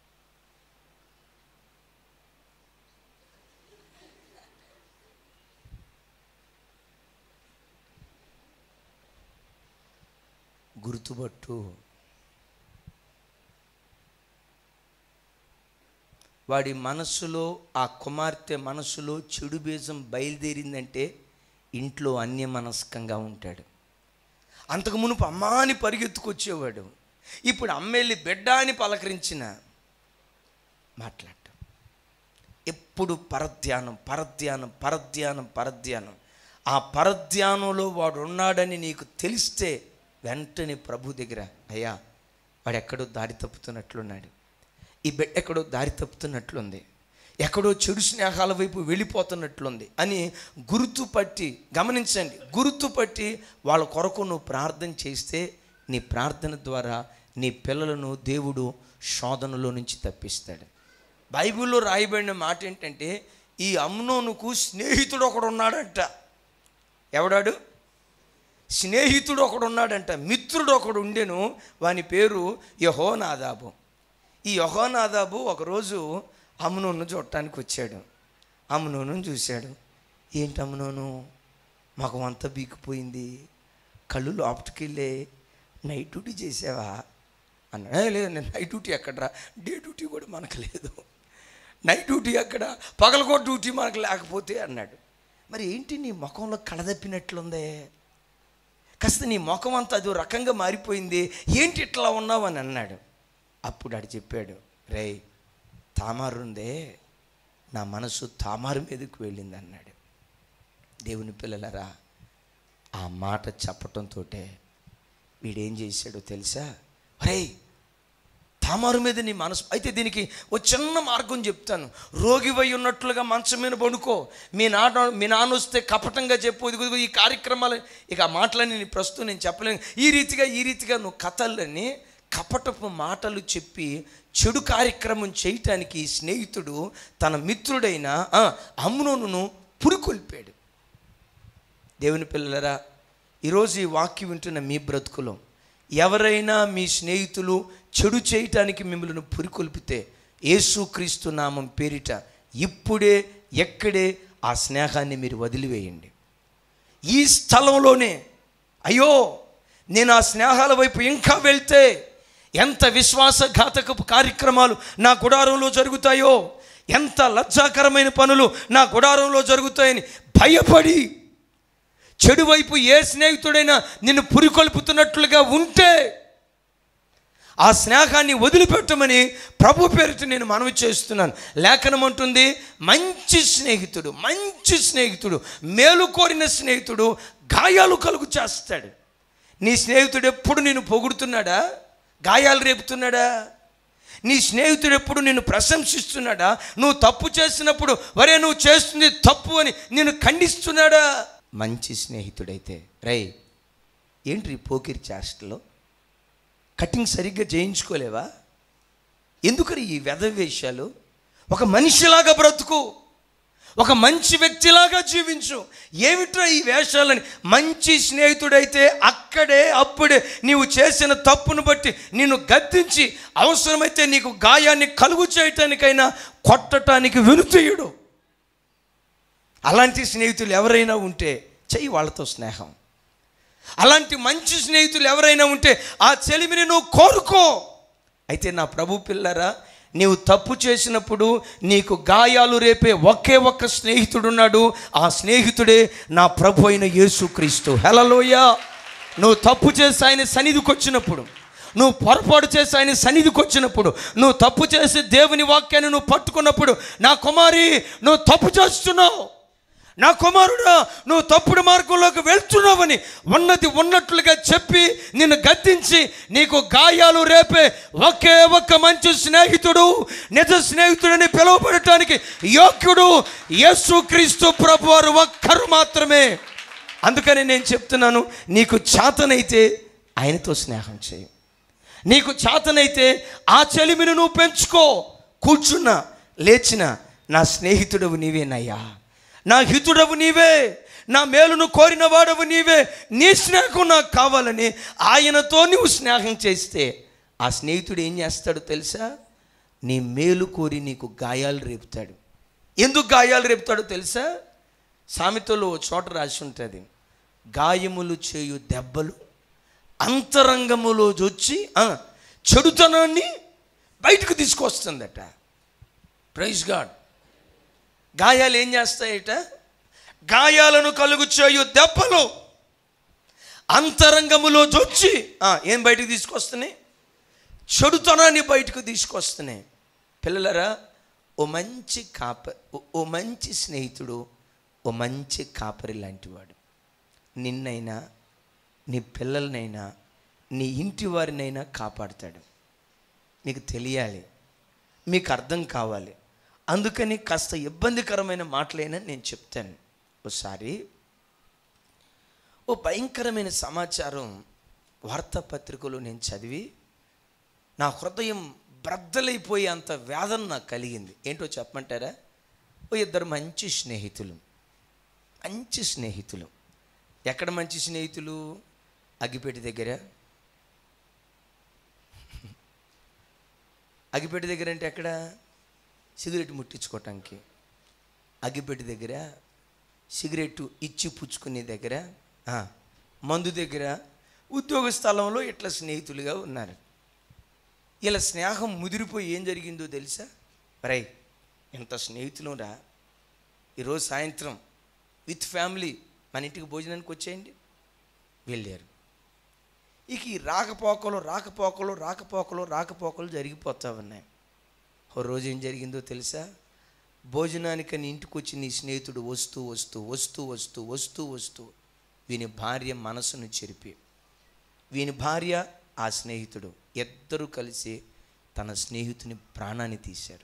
గుర్తుపట్టు వాడి మనస్సులో ఆ కుమార్తె మనస్సులో చెడు బీజం బయలుదేరిందంటే ఇంట్లో అన్యమనస్కంగా ఉంటాడు అంతకు మునుపు అమ్మా అని పరిగెత్తుకొచ్చేవాడు ఇప్పుడు అమ్మెళ్ళి బిడ్డ అని పలకరించిన మాట్లాడటం ఎప్పుడు పరధ్యానం పరధ్యానం పరధ్యానం పరధ్యానం ఆ పరధ్యానంలో వాడు ఉన్నాడని నీకు తెలిస్తే వెంటనే ప్రభు దగ్గర అయ్యా వాడు ఎక్కడో దారి తప్పుతున్నట్లున్నాడు ఈ బిడ్డ ఎక్కడో దారి తప్పుతున్నట్లుంది ఎక్కడో చెడు స్నేహాల వైపు వెళ్ళిపోతున్నట్లుంది అని గుర్తుపట్టి గమనించండి గుర్తుపట్టి వాళ్ళ కొరకు నువ్వు ప్రార్థన చేస్తే నీ ప్రార్థన ద్వారా నీ పిల్లలను దేవుడు శోధనలో నుంచి తప్పిస్తాడు బైబిల్లో రాయబడిన మాట ఏంటంటే ఈ అమ్నోనుకు స్నేహితుడు ఒకడు ఉన్నాడంట ఎవడాడు స్నేహితుడు ఒకడు ఉన్నాడంట మిత్రుడు ఒకడు ఉండెను వాని పేరు యహోనాదాబు ఈ యహోనాదాబు ఒకరోజు అమ్నోను చూడటానికి వచ్చాడు అమ్నోను చూశాడు ఏంటి అమ్నోను మాకు అంత బీకిపోయింది కళ్ళు లోపలికి వెళ్ళే నైట్ డ్యూటీ చేసావా అన్నాడు "ఏ, లేదు నేను నైట్ డ్యూటీ ఎక్కడరా డే డ్యూటీ కూడా మనకు లేదు నైట్ డ్యూటీ ఎక్కడ పగలకో డ్యూటీ మనకు లేకపోతే అన్నాడు మరి ఏంటి నీ ముఖంలో కళదప్పినట్లుందే కాస్త నీ ముఖం అంతా అదో రకంగా మారిపోయింది ఏంటి ఇట్లా ఉన్నావు అని అన్నాడు అప్పుడు ఆడు చెప్పాడు రేయ్ తామారుందే నా మనసు తామారు మీదకు వెళ్ళింది అన్నాడు దేవుని పిల్లలరా ఆ మాట చెప్పటంతో వీడేం చేశాడో తెలుసా రేయ్ తామారు మీద నీ మనసు అయితే దీనికి ఒక చిన్న మార్గం చెప్తాను రోగివై ఉన్నట్లుగా మంచం మీద పడుకో మీ నాన్న మీ నాన్న వస్తే కపటంగా చెప్పు ఇదిగో ఇదిగో ఈ కార్యక్రమాలు ఇక ఆ మాటలని నేను ప్రస్తుతం నేను చెప్పలేను ఈ రీతిగా ఈ రీతిగా నువ్వు కథలని కపటపు మాటలు చెప్పి చెడు కార్యక్రమం చేయటానికి ఈ స్నేహితుడు తన మిత్రుడైన ఆ, అమ్నోనును పురికొల్పాడు దేవుని పిల్లలరా ఈరోజు ఈ వాక్యం వింటున్న మీ బ్రతుకులో ఎవరైనా మీ స్నేహితులు చెడు చేయటానికి మిమ్మల్ని పురికొల్పితే యేసుక్రీస్తు నామం పేరిట ఇప్పుడే ఎక్కడే ఆ స్నేహాన్ని మీరు వదిలివేయండి ఈ స్థలంలోనే అయ్యో నేను ఆ స్నేహాల వైపు ఇంకా వెళ్తే ఎంత విశ్వాసఘాతకపు కార్యక్రమాలు నా గుడారంలో జరుగుతాయో ఎంత లజ్జాకరమైన పనులు నా గుడారంలో జరుగుతాయని భయపడి చెడు వైపు ఏ స్నేహితుడైనా నిన్ను పురికొల్పుతున్నట్లుగా ఉంటే ఆ స్నేహాన్ని వదిలిపెట్టమని ప్రభు పేరిట నేను మనవి చేస్తున్నాను లేఖనం అంటుంది మంచి స్నేహితుడు మంచి స్నేహితుడు మేలు కోరిన స్నేహితుడు గాయాలు కలుగు చేస్తాడు నీ స్నేహితుడు ఎప్పుడు నేను పొగుడుతున్నాడా గాయాలు రేపుతున్నాడా నీ స్నేహితుడు ఎప్పుడు నిన్ను ప్రశంసిస్తున్నాడా నువ్వు తప్పు చేసినప్పుడు వరే నువ్వు చేస్తుంది తప్పు అని నేను ఖండిస్తున్నాడా మంచి స్నేహితుడైతే రై ఏంటి ఈ పోకిరి చేష్టలో కటింగ్ సరిగ్గా చేయించుకోలేవా ఎందుకని ఈ వెధవేషాలు ఒక మనిషిలాగా బ్రతుకు ఒక మంచి వ్యక్తిలాగా జీవించు ఏమిట్రా ఈ వేషాలని మంచి స్నేహితుడైతే అక్కడే అప్పుడే నీవు చేసిన తప్పును బట్టి నిన్ను గద్దించి అవసరమైతే నీకు గాయాన్ని కలుగు చేయటానికైనా కొట్టటానికి వెనుతీయుడు అలాంటి స్నేహితులు ఎవరైనా ఉంటే చెయ్యి వాళ్ళతో స్నేహం అలాంటి మంచి స్నేహితులు ఎవరైనా ఉంటే ఆ చెలిమిని నువ్వు కోరుకో అయితే నా ప్రభు పిల్లరా నీవు తప్పు చేసినప్పుడు నీకు గాయాలు రేపే ఒకే ఒక్క స్నేహితుడు ఉన్నాడు ఆ స్నేహితుడే నా ప్రభు అయిన యేసుక్రీస్తు హెలలోయ నువ్వు తప్పు చేసి ఆయన సన్నిధికి వచ్చినప్పుడు నువ్వు పొరపాటు చేసి ఆయన సన్నిధికి వచ్చినప్పుడు నువ్వు తప్పు చేసి దేవుని వాక్యాన్ని నువ్వు పట్టుకున్నప్పుడు నా కుమారి నువ్వు తప్పు చేస్తున్నావు నా కుమారుడా నువ్వు తప్పుడు మార్గంలోకి వెళ్తున్నావని ఉన్నది ఉన్నట్లుగా చెప్పి నిన్ను గద్దించి నీకు గాయాలు రేపే ఒకే ఒక్క మంచి స్నేహితుడు నిజ స్నేహితుడని పిలువబడటానికి యోగ్యుడు యేసుక్రీస్తు ప్రభు వారు ఒక్కరు మాత్రమే అందుకని నేను చెప్తున్నాను నీకు చేతనైతే ఆయనతో స్నేహం చేయి నీకు చేతనైతే ఆ చెలిమిని నువ్వు పెంచుకో కూర్చున్నా లేచిన నా స్నేహితుడవు నీవేనయ్యా నా హితుడవు నీవే నా మేలును కోరిన వాడవు నీవే నీ స్నేహం నాకు కావాలని ఆయనతో నువ్వు స్నేహం చేస్తే ఆ స్నేహితుడు ఏం చేస్తాడో తెలుసా నీ మేలు కోరి నీకు గాయాలు రేపుతాడు ఎందుకు గాయాలు రేపుతాడో తెలుసా సామెతలో ఓ చోట రాసి ఉంటుంది గాయములు చేయు దెబ్బలు అంతరంగములో వచ్చి ఆ, చెడుతనాన్ని బయటకు తీసుకొస్తుందట ప్రైజ్ గాడ్ గాయాలు ఏం చేస్తాయట గాయాలను కలుగు చేయు దెబ్బలు అంతరంగములో జొచ్చి ఆ, ఏం బయటకు తీసుకొస్తున్నాయి చెడుతనాన్ని బయటకు తీసుకొస్తున్నాయి పిల్లలరా ఓ మంచి కాప ఓ- ఓ మంచి స్నేహితుడు ఓ మంచి కాపరి లాంటివాడు నిన్నైనా నీ పిల్లలనైనా నీ ఇంటి వారినైనా కాపాడుతాడు మీకు తెలియాలి మీకు అర్థం కావాలి అందుకని కాస్త ఇబ్బందికరమైన మాటలైనా నేను చెప్తాను ఒకసారి ఓ భయంకరమైన సమాచారం వార్తాపత్రికలో నేను చదివి నా హృదయం బ్రద్దలైపోయే అంత వేదన నాకు కలిగింది ఏంటో చెప్పమంటారా ఓ ఇద్దరు మంచి స్నేహితులు మంచి స్నేహితులు ఎక్కడ మంచి స్నేహితులు అగ్గిపెట్టి దగ్గర అగ్గిపెట్టి దగ్గర అంటే ఎక్కడ సిగరెట్ ముట్టించుకోవటానికి అగ్గిపెట్టి దగ్గర సిగరెట్ ఇచ్చి పుచ్చుకునే దగ్గర ఆ, మందు దగ్గర ఉద్యోగ స్థలంలో ఇట్లా స్నేహితులుగా ఉన్నారు ఇలా స్నేహం ముదిరిపోయి ఏం జరిగిందో తెలుసా రై ఇంత స్నేహితులు రా ఈరోజు సాయంత్రం విత్ ఫ్యామిలీ మన ఇంటికి భోజనానికి వచ్చేయండి వెళ్ళారు ఇక ఈ రాకపోకలు రాకపోకలు రాకపోకలు రాకపోకలు జరిగిపోతా ఉన్నాయి ఓ రోజు ఏం జరిగిందో తెలుసా భోజనానికి నీ ఇంటికి వచ్చి నీ స్నేహితుడు వస్తూ వస్తూ వస్తూ వస్తూ వస్తూ వస్తూ వీని భార్య మనసును చెరిపి వీని భార్య ఆ స్నేహితుడు ఇద్దరూ కలిసి తన స్నేహితుని ప్రాణాన్ని తీశారు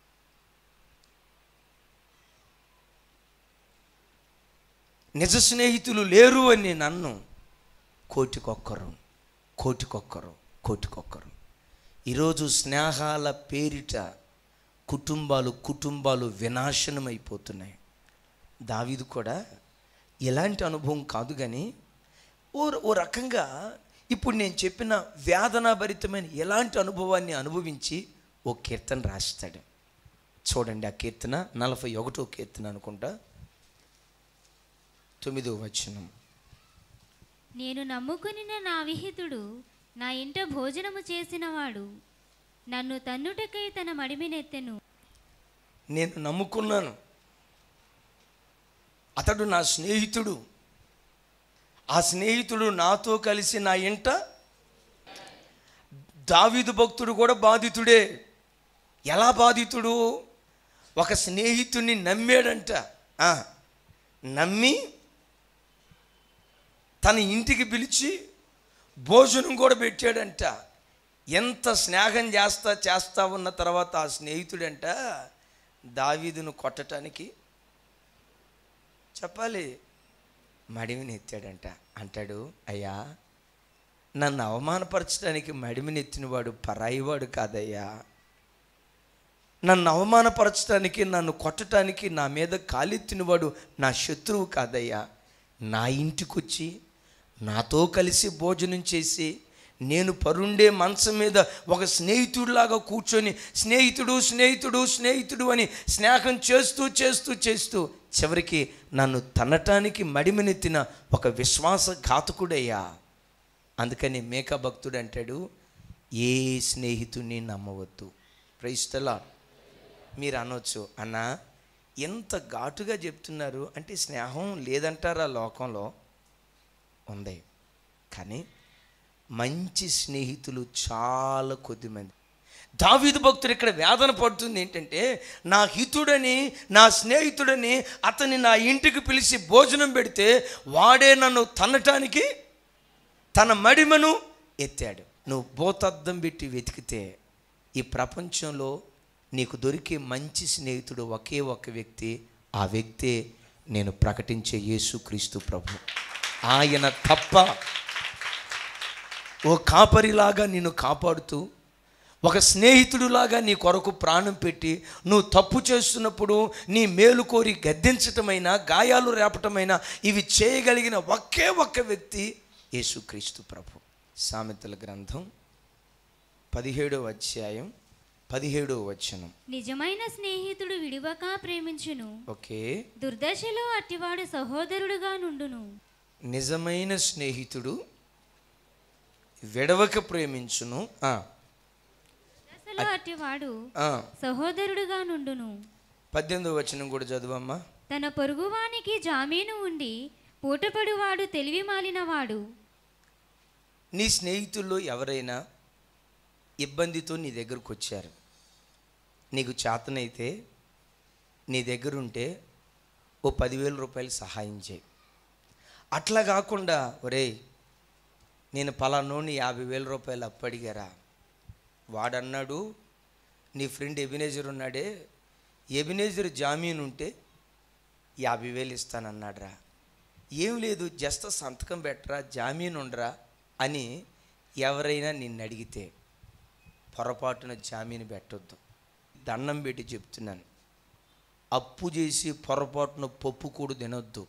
నిజ స్నేహితులు లేరు అని నన్ను కోటికొక్కరు కోటికొక్కరు కోటికొక్కరు ఈరోజు స్నేహాల పేరిట కుటుంబాలు కుటుంబాలు వినాశనమైపోతున్నాయి దావీదు కూడా ఎలాంటి అనుభవం కాదు కానీ ఓ ఓ రకంగా ఇప్పుడు నేను చెప్పిన వేదనాభరితమైన ఎలాంటి అనుభవాన్ని అనుభవించి ఓ కీర్తన రాస్తాడు చూడండి ఆ కీర్తన నలభై ఒకటో కీర్తన అనుకుంటా తొమ్మిదో వచనం నేను నమ్ముకునిన నా విహితుడు నా ఇంట భోజనము చేసినవాడు నన్ను తన్నుటకై తన మడిమినెత్తెను నేను నమ్ముకున్నాను అతడు నా స్నేహితుడు ఆ స్నేహితుడు నాతో కలిసి నా ఇంట దావీదు భక్తుడు కూడా బాధితుడే ఎలా బాధితుడు ఒక స్నేహితుడిని నమ్మాడంట ఆ, నమ్మి తన ఇంటికి పిలిచి భోజనం కూడా పెట్టాడంట ఎంత స్నేహం చేస్తా చేస్తా ఉన్న తర్వాత ఆ స్నేహితుడంట దావీదును కొట్టడానికి చెప్పాలి మడిమిని ఎత్తాడంట అంటాడు అయ్యా నన్ను అవమానపరచడానికి మడిమిని ఎత్తినవాడు పరాయివాడు కాదయ్యా నన్ను అవమానపరచడానికి నన్ను కొట్టడానికి నా మీద కాలెత్తినవాడు నా శత్రువు కాదయ్యా నా ఇంటికొచ్చి నాతో కలిసి భోజనం చేసి నేను పరుండే మంచం మీద ఒక స్నేహితుడిలాగా కూర్చొని స్నేహితుడు స్నేహితుడు స్నేహితుడు అని స్నేహం చేస్తూ చేస్తూ చేస్తూ చివరికి నన్ను తన్నటానికి మడిమనెత్తిన ఒక విశ్వాసఘాతకుడయ్యా అందుకని మేకా భక్తుడు అంటాడు ఏ స్నేహితుడిని నమ్మవద్దు ప్రైస్తలా మీరు అనొచ్చు అన్నా ఎంత ఘాటుగా చెప్తున్నారు అంటే స్నేహం లేదంటారా లోకంలో ఉంది కానీ మంచి స్నేహితులు చాలా కొద్దిమంది దావీదు భక్తుడు ఇక్కడ వేదన పడుతుంది ఏంటంటే నా హితుడని నా స్నేహితుడని అతన్ని నా ఇంటికి పిలిచి భోజనం పెడితే వాడే నన్ను తన్నటానికి తన మడిమను ఎత్తాడు నువ్వు భూతద్దం పెట్టి వెతికితే ఈ ప్రపంచంలో నీకు దొరికే మంచి స్నేహితుడు ఒకే ఒక వ్యక్తి ఆ వ్యక్తే నేను ప్రకటించే యేసుక్రీస్తు ప్రభు ఆయన తప్ప ఓ కాపరిలాగా నిన్ను కాపాడుతూ ఒక స్నేహితుడులాగా నీ కొరకు ప్రాణం పెట్టి నువ్వు తప్పు చేస్తున్నప్పుడు నీ మేలు కోరి గద్దించటమైనా గాయాలు రేపటమైనా ఇవి చేయగలిగిన ఒకే ఒక్క వ్యక్తి యేసుక్రీస్తు ప్రభు సామెతల గ్రంథం పదిహేడవ అధ్యాయం పదిహేడవ వచనం నిజమైన స్నేహితుడు విడివక ప్రేమించును ఓకే దుర్దశలో అట్టివాడు సహోదరుడుగా నుండును నిజమైన స్నేహితుడు విడవక ప్రేమించును ఆ, దశలో అట్టివాడు ఆ, సహోదరుడుగా నుండును పద్దెనిమిదవ వచనం కూడా చదువమ్మా తన పొరుగువానికి జామీను ఉండి పూటపడువాడు తెలివి మాలినవాడు నీ స్నేహితుల్లో ఎవరైనా ఇబ్బందితో నీ దగ్గరకు వచ్చారు నీకు చేతనైతే నీ దగ్గర ఉంటే ఓ పదివేల రూపాయలు సహాయం చేయి అట్లా కాకుండా ఒరేయ్ నేను పలానోని యాభై వేల రూపాయలు అప్పు అడిగారా వాడన్నాడు నీ ఫ్రెండ్ ఎబినేజర్ ఉన్నాడే ఎబినేజర్ జామీన్ ఉంటే యాభై వేలు ఇస్తానన్నాడురా ఏం లేదు జస్ట్ సంతకం పెట్టరా జామీన్ ఉండరా అని ఎవరైనా నిన్ను అడిగితే పొరపాటున జామీన్ పెట్టొద్దు దండం పెట్టి చెప్తున్నాను అప్పు చేసి పొరపాటున పప్పు కూడా తినొద్దు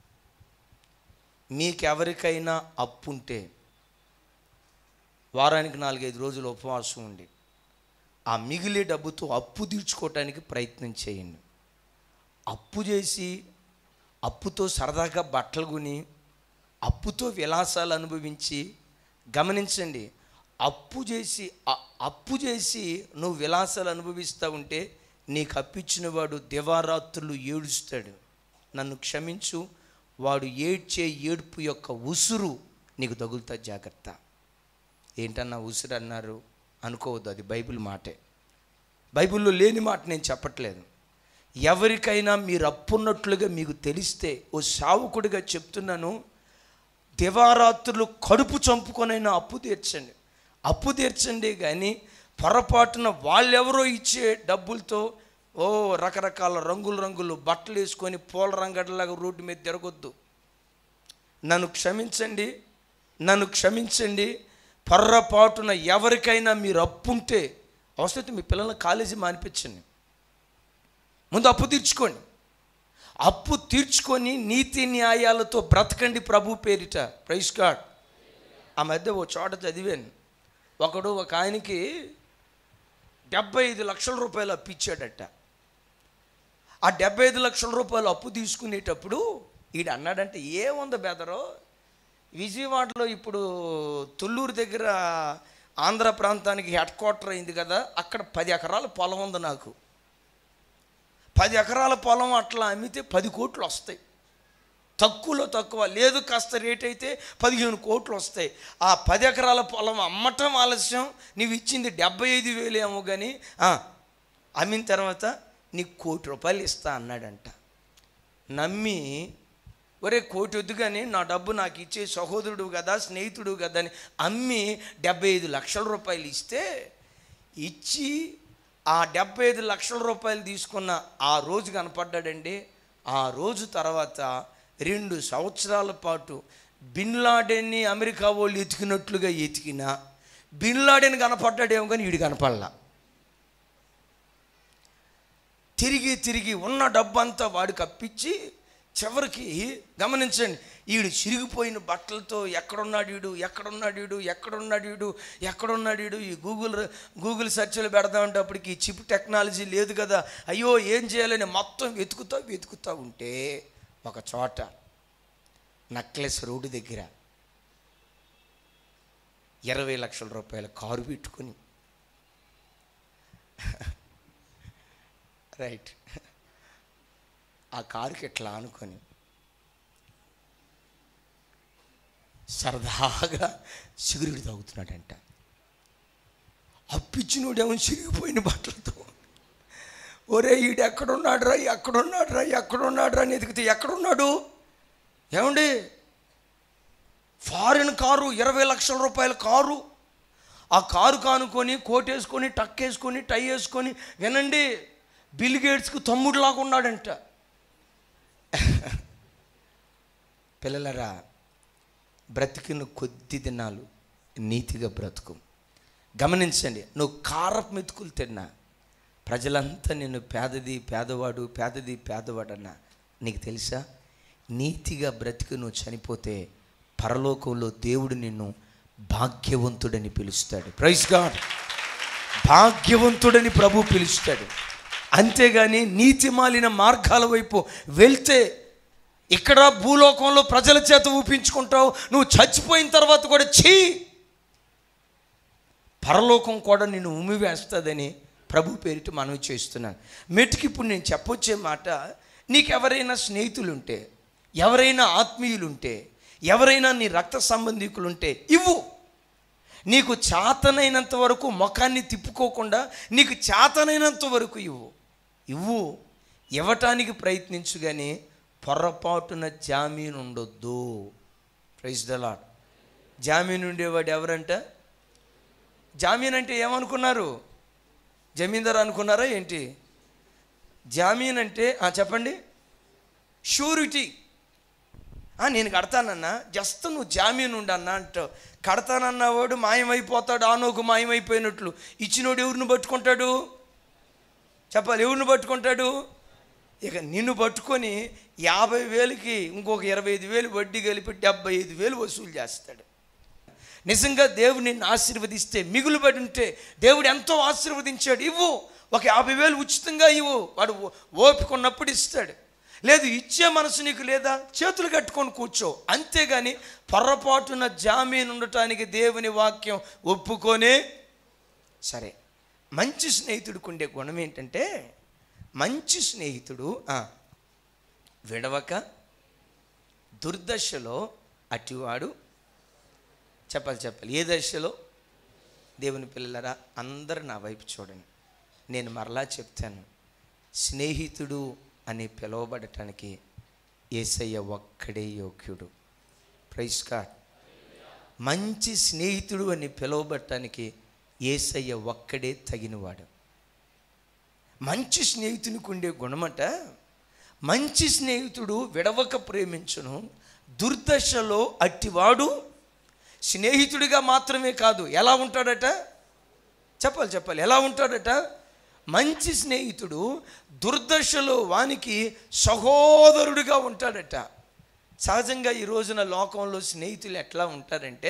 మీకెవరికైనా అప్పు ఉంటే వారానికి నాలుగైదు రోజులు ఉపవాసం ఉండి ఆ మిగిలే డబ్బుతో అప్పు తీర్చుకోవటానికి ప్రయత్నం చేయండి అప్పు చేసి అప్పుతో సరదాగా బట్టలు కొని అప్పుతో విలాసాలు అనుభవించి గమనించండి అప్పు చేసి అ- అప్పు చేసి నువ్వు విలాసాలు అనుభవిస్తూ ఉంటే నీకు అప్పిచ్చిన వాడు దివారాత్రులు ఏడుస్తాడు నన్ను క్షమించు వాడు ఏడ్చే ఏడుపు యొక్క ఉసురు నీకు తగులుతా జాగ్రత్త ఏంటన్నా ఉసురు అన్నారు అనుకోవద్దు అది బైబిల్ మాటే బైబిల్లో లేని మాట నేను చెప్పట్లేదు ఎవరికైనా మీరు అప్పున్నట్లుగా మీకు తెలిస్తే ఓ సావుకుడిగా చెప్తున్నాను దివారాత్రులు కడుపు చంపుకొనైనా అప్పు తీర్చండి అప్పు తీర్చండి కానీ పొరపాటున వాళ్ళెవరో ఇచ్చే డబ్బులతో ఓ రకరకాల రంగులు రంగులు బట్టలు వేసుకొని పూల రంగడిలాగా రోడ్డు మీద తిరగొద్దు నన్ను క్షమించండి నన్ను క్షమించండి పొర్రపాటున ఎవరికైనా మీరు అప్పుంటే అవసరం మీ పిల్లల్ని కాలేజీ మానిపించండి ముందు అప్పు తీర్చుకోండి అప్పు తీర్చుకొని నీతి న్యాయాలతో బ్రతకండి ప్రభు పేరిట ప్రైస్ గాడ్ ఆ మధ్య ఓ చోట చదివాను ఒకడు ఒక ఆయనకి డెబ్బై ఐదు లక్షల రూపాయలు అప్పు ఇచ్చాడట ఆ డెబ్బై ఐదు లక్షల రూపాయలు అప్పు తీసుకునేటప్పుడు ఈడు అన్నాడంటే ఏముంది బెదరో విజయవాడలో ఇప్పుడు తుళ్ళూరు దగ్గర ఆంధ్ర ప్రాంతానికి హెడ్ క్వార్టర్ అయింది కదా అక్కడ పది ఎకరాల పొలం ఉంది నాకు పది ఎకరాల పొలం అట్లా అమ్మితే పది కోట్లు వస్తాయి తక్కువలో తక్కువ లేదు కాస్త రేట్ అయితే పదిహేను కోట్లు వస్తాయి ఆ పది ఎకరాల పొలం అమ్మటం ఆలస్యం నీవు ఇచ్చింది డెబ్బై ఐదు వేలు ఏమో కానీ ఆ, అమ్మిన తర్వాత నీకు కోటి రూపాయలు ఇస్తా అన్నాడంట నమ్మి ఒరే కోటి వద్దు కానీ నా డబ్బు నాకు ఇచ్చే సహోదరుడు కదా స్నేహితుడు కదా అని అమ్మి డెబ్బై ఐదు లక్షల రూపాయలు ఇస్తే ఇచ్చి ఆ డెబ్బై ఐదు లక్షల రూపాయలు తీసుకున్న ఆ రోజు కనపడ్డాడండి ఆ రోజు తర్వాత రెండు సంవత్సరాల పాటు బిన్ లాడెన్ని అమెరికా వాళ్ళు ఎతికినట్లుగా ఎతికిన బిన్ లాడెన్ కనపడ్డాడేమో కానీ వీడు కనపడలా తిరిగి తిరిగి ఉన్న డబ్బంతా వాడికి అప్పించి చివరికి గమనించండి ఈడు చిరిగిపోయిన బట్టలతో ఎక్కడున్నాడు వీడు ఎక్కడున్నాడు వీడు ఎక్కడున్నాడు వీడు ఎక్కడున్నాడు వీడు ఈ గూగుల్ గూగుల్ సెర్చ్లు పెడదామంటే అప్పటికి ఈ చిప్ టెక్నాలజీ లేదు కదా అయ్యో ఏం చేయాలని మొత్తం వెతుకుతా వెతుకుతా ఉంటే ఒక చోట నక్లెస్ రోడ్డు దగ్గర ఇరవై లక్షల రూపాయల కారు పెట్టుకుని రైట్ ఆ కారుకి ఇట్లా ఆనుకొని సరదాగా సిగరెట్ తాగుతున్నాడంట అప్పిచ్చినోడేమో చిరిగిపోయిన బట్టలతో ఒరే ఈడు ఎక్కడున్నాడు రా ఎక్కడున్నాడు రా ఎక్కడున్నాడు రా అని ఎతికితే ఎక్కడున్నాడు ఏమండి ఫారిన్ కారు ఇరవై లక్షల రూపాయల కారు ఆ కారు కానుకొని కోట్ వేసుకొని టక్ వేసుకొని టై వేసుకొని వినండి బిల్ గేట్స్కి తమ్ముడులాగా ఉన్నాడంట పిల్లలరా బ్రతికిన కొద్ది దినాలు నీతిగా బ్రతుకు గమనించండి నువ్వు కారపు మెతుకులు తిన్నా ప్రజలంతా నిన్ను పేదది పేదవాడు పేదది పేదవాడన్నా నీకు తెలుసా నీతిగా బ్రతికి నువ్వు చనిపోతే పరలోకంలో దేవుడు నిన్ను భాగ్యవంతుడని పిలుస్తాడు ప్రైజ్ గాడ్ భాగ్యవంతుడని ప్రభు పిలుస్తాడు అంతేగాని నీతి మాలిన మార్గాల వైపు వెళ్తే ఇక్కడ భూలోకంలో ప్రజల చేత ఊపించుకుంటావు నువ్వు చచ్చిపోయిన తర్వాత కూడా చీ పరలోకం కూడా నిన్ను ఉమ్మివేస్తుందని ప్రభు పేరిట మనవి చేస్తున్నాను మెట్టుకి ఇప్పుడు నేను చెప్పొచ్చే మాట నీకు ఎవరైనా స్నేహితులుంటే ఎవరైనా ఆత్మీయులుంటే ఎవరైనా నీ రక్త సంబంధికులుంటే ఇవ్వు నీకు చేతనైనంత వరకు ముఖాన్ని తిప్పుకోకుండా నీకు చేతనైనంత వరకు ఇవ్వు ఇవ్వు ఇవ్వటానికి ప్రయత్నించు కానీ పొరపాటున జామీన్ ఉండొద్దు ప్రైజ్ ద లాడ్ జామీన్ ఉండేవాడు ఎవరంట జామీన్ అంటే ఏమనుకున్నారు జమీందార్ అనుకున్నారా ఏంటి జామీన్ అంటే ఆ, చెప్పండి షూరిటీ ఆ, నేను కడతానన్నా జస్ట్ నువ్వు జామీన్ ఉండన్నా అంటావు కడతానన్నవాడు మాయమైపోతాడు ఆనోకు మాయమైపోయినట్లు ఇచ్చినోడు ఎవరిని పట్టుకుంటాడు చెప్పాలి ఎవరిని పట్టుకుంటాడు ఇక నిన్ను పట్టుకొని యాభై వేలకి ఇంకొక ఇరవై ఐదు వేలు వడ్డీ కలిపి డెబ్బై ఐదు వేలు వసూలు చేస్తాడు నిజంగా దేవుడు నిన్ను ఆశీర్వదిస్తే మిగులుబడి ఉంటే దేవుడు ఎంతో ఆశీర్వదించాడు ఇవ్వు ఒక యాభై వేలు ఉచితంగా ఇవ్వు వాడు ఓ- ఓపిక ఉన్నప్పుడు ఇస్తాడు లేదు ఇచ్చే మనసు నీకు లేదా చేతులు కట్టుకొని కూర్చో అంతేగాని పొరపాటున జామీన్ ఉండటానికి దేవుని వాక్యం ఒప్పుకొనే సరే మంచి స్నేహితుడికి ఉండే గుణం ఏంటంటే మంచి స్నేహితుడు ఆ, విడవక దుర్దశలో అటివాడు చెప్పాలి చెప్పాలి ఏ దశలో దేవుని పిల్లలరా అందరు నా వైపు చూడండి నేను మరలా చెప్తాను స్నేహితుడు అని పిలువబడటానికి ఏసయ్య ఒక్కడే యోగ్యుడు ప్రైస్ కార్డ్ మంచి స్నేహితుడు అని పిలువబడటానికి ఏసయ్య ఒక్కడే తగినవాడు మంచి స్నేహితునికి ఉండే గుణమట మంచి స్నేహితుడు విడవక ప్రేమించును దుర్దశలో అట్టివాడు స్నేహితుడిగా మాత్రమే కాదు ఎలా ఉంటాడట చెప్పాలి చెప్పాలి ఎలా ఉంటాడట మంచి స్నేహితుడు దుర్దశలో వానికి సహోదరుడిగా ఉంటాడట సహజంగా ఈ రోజున లోకంలో స్నేహితులు ఎట్లా ఉంటారంటే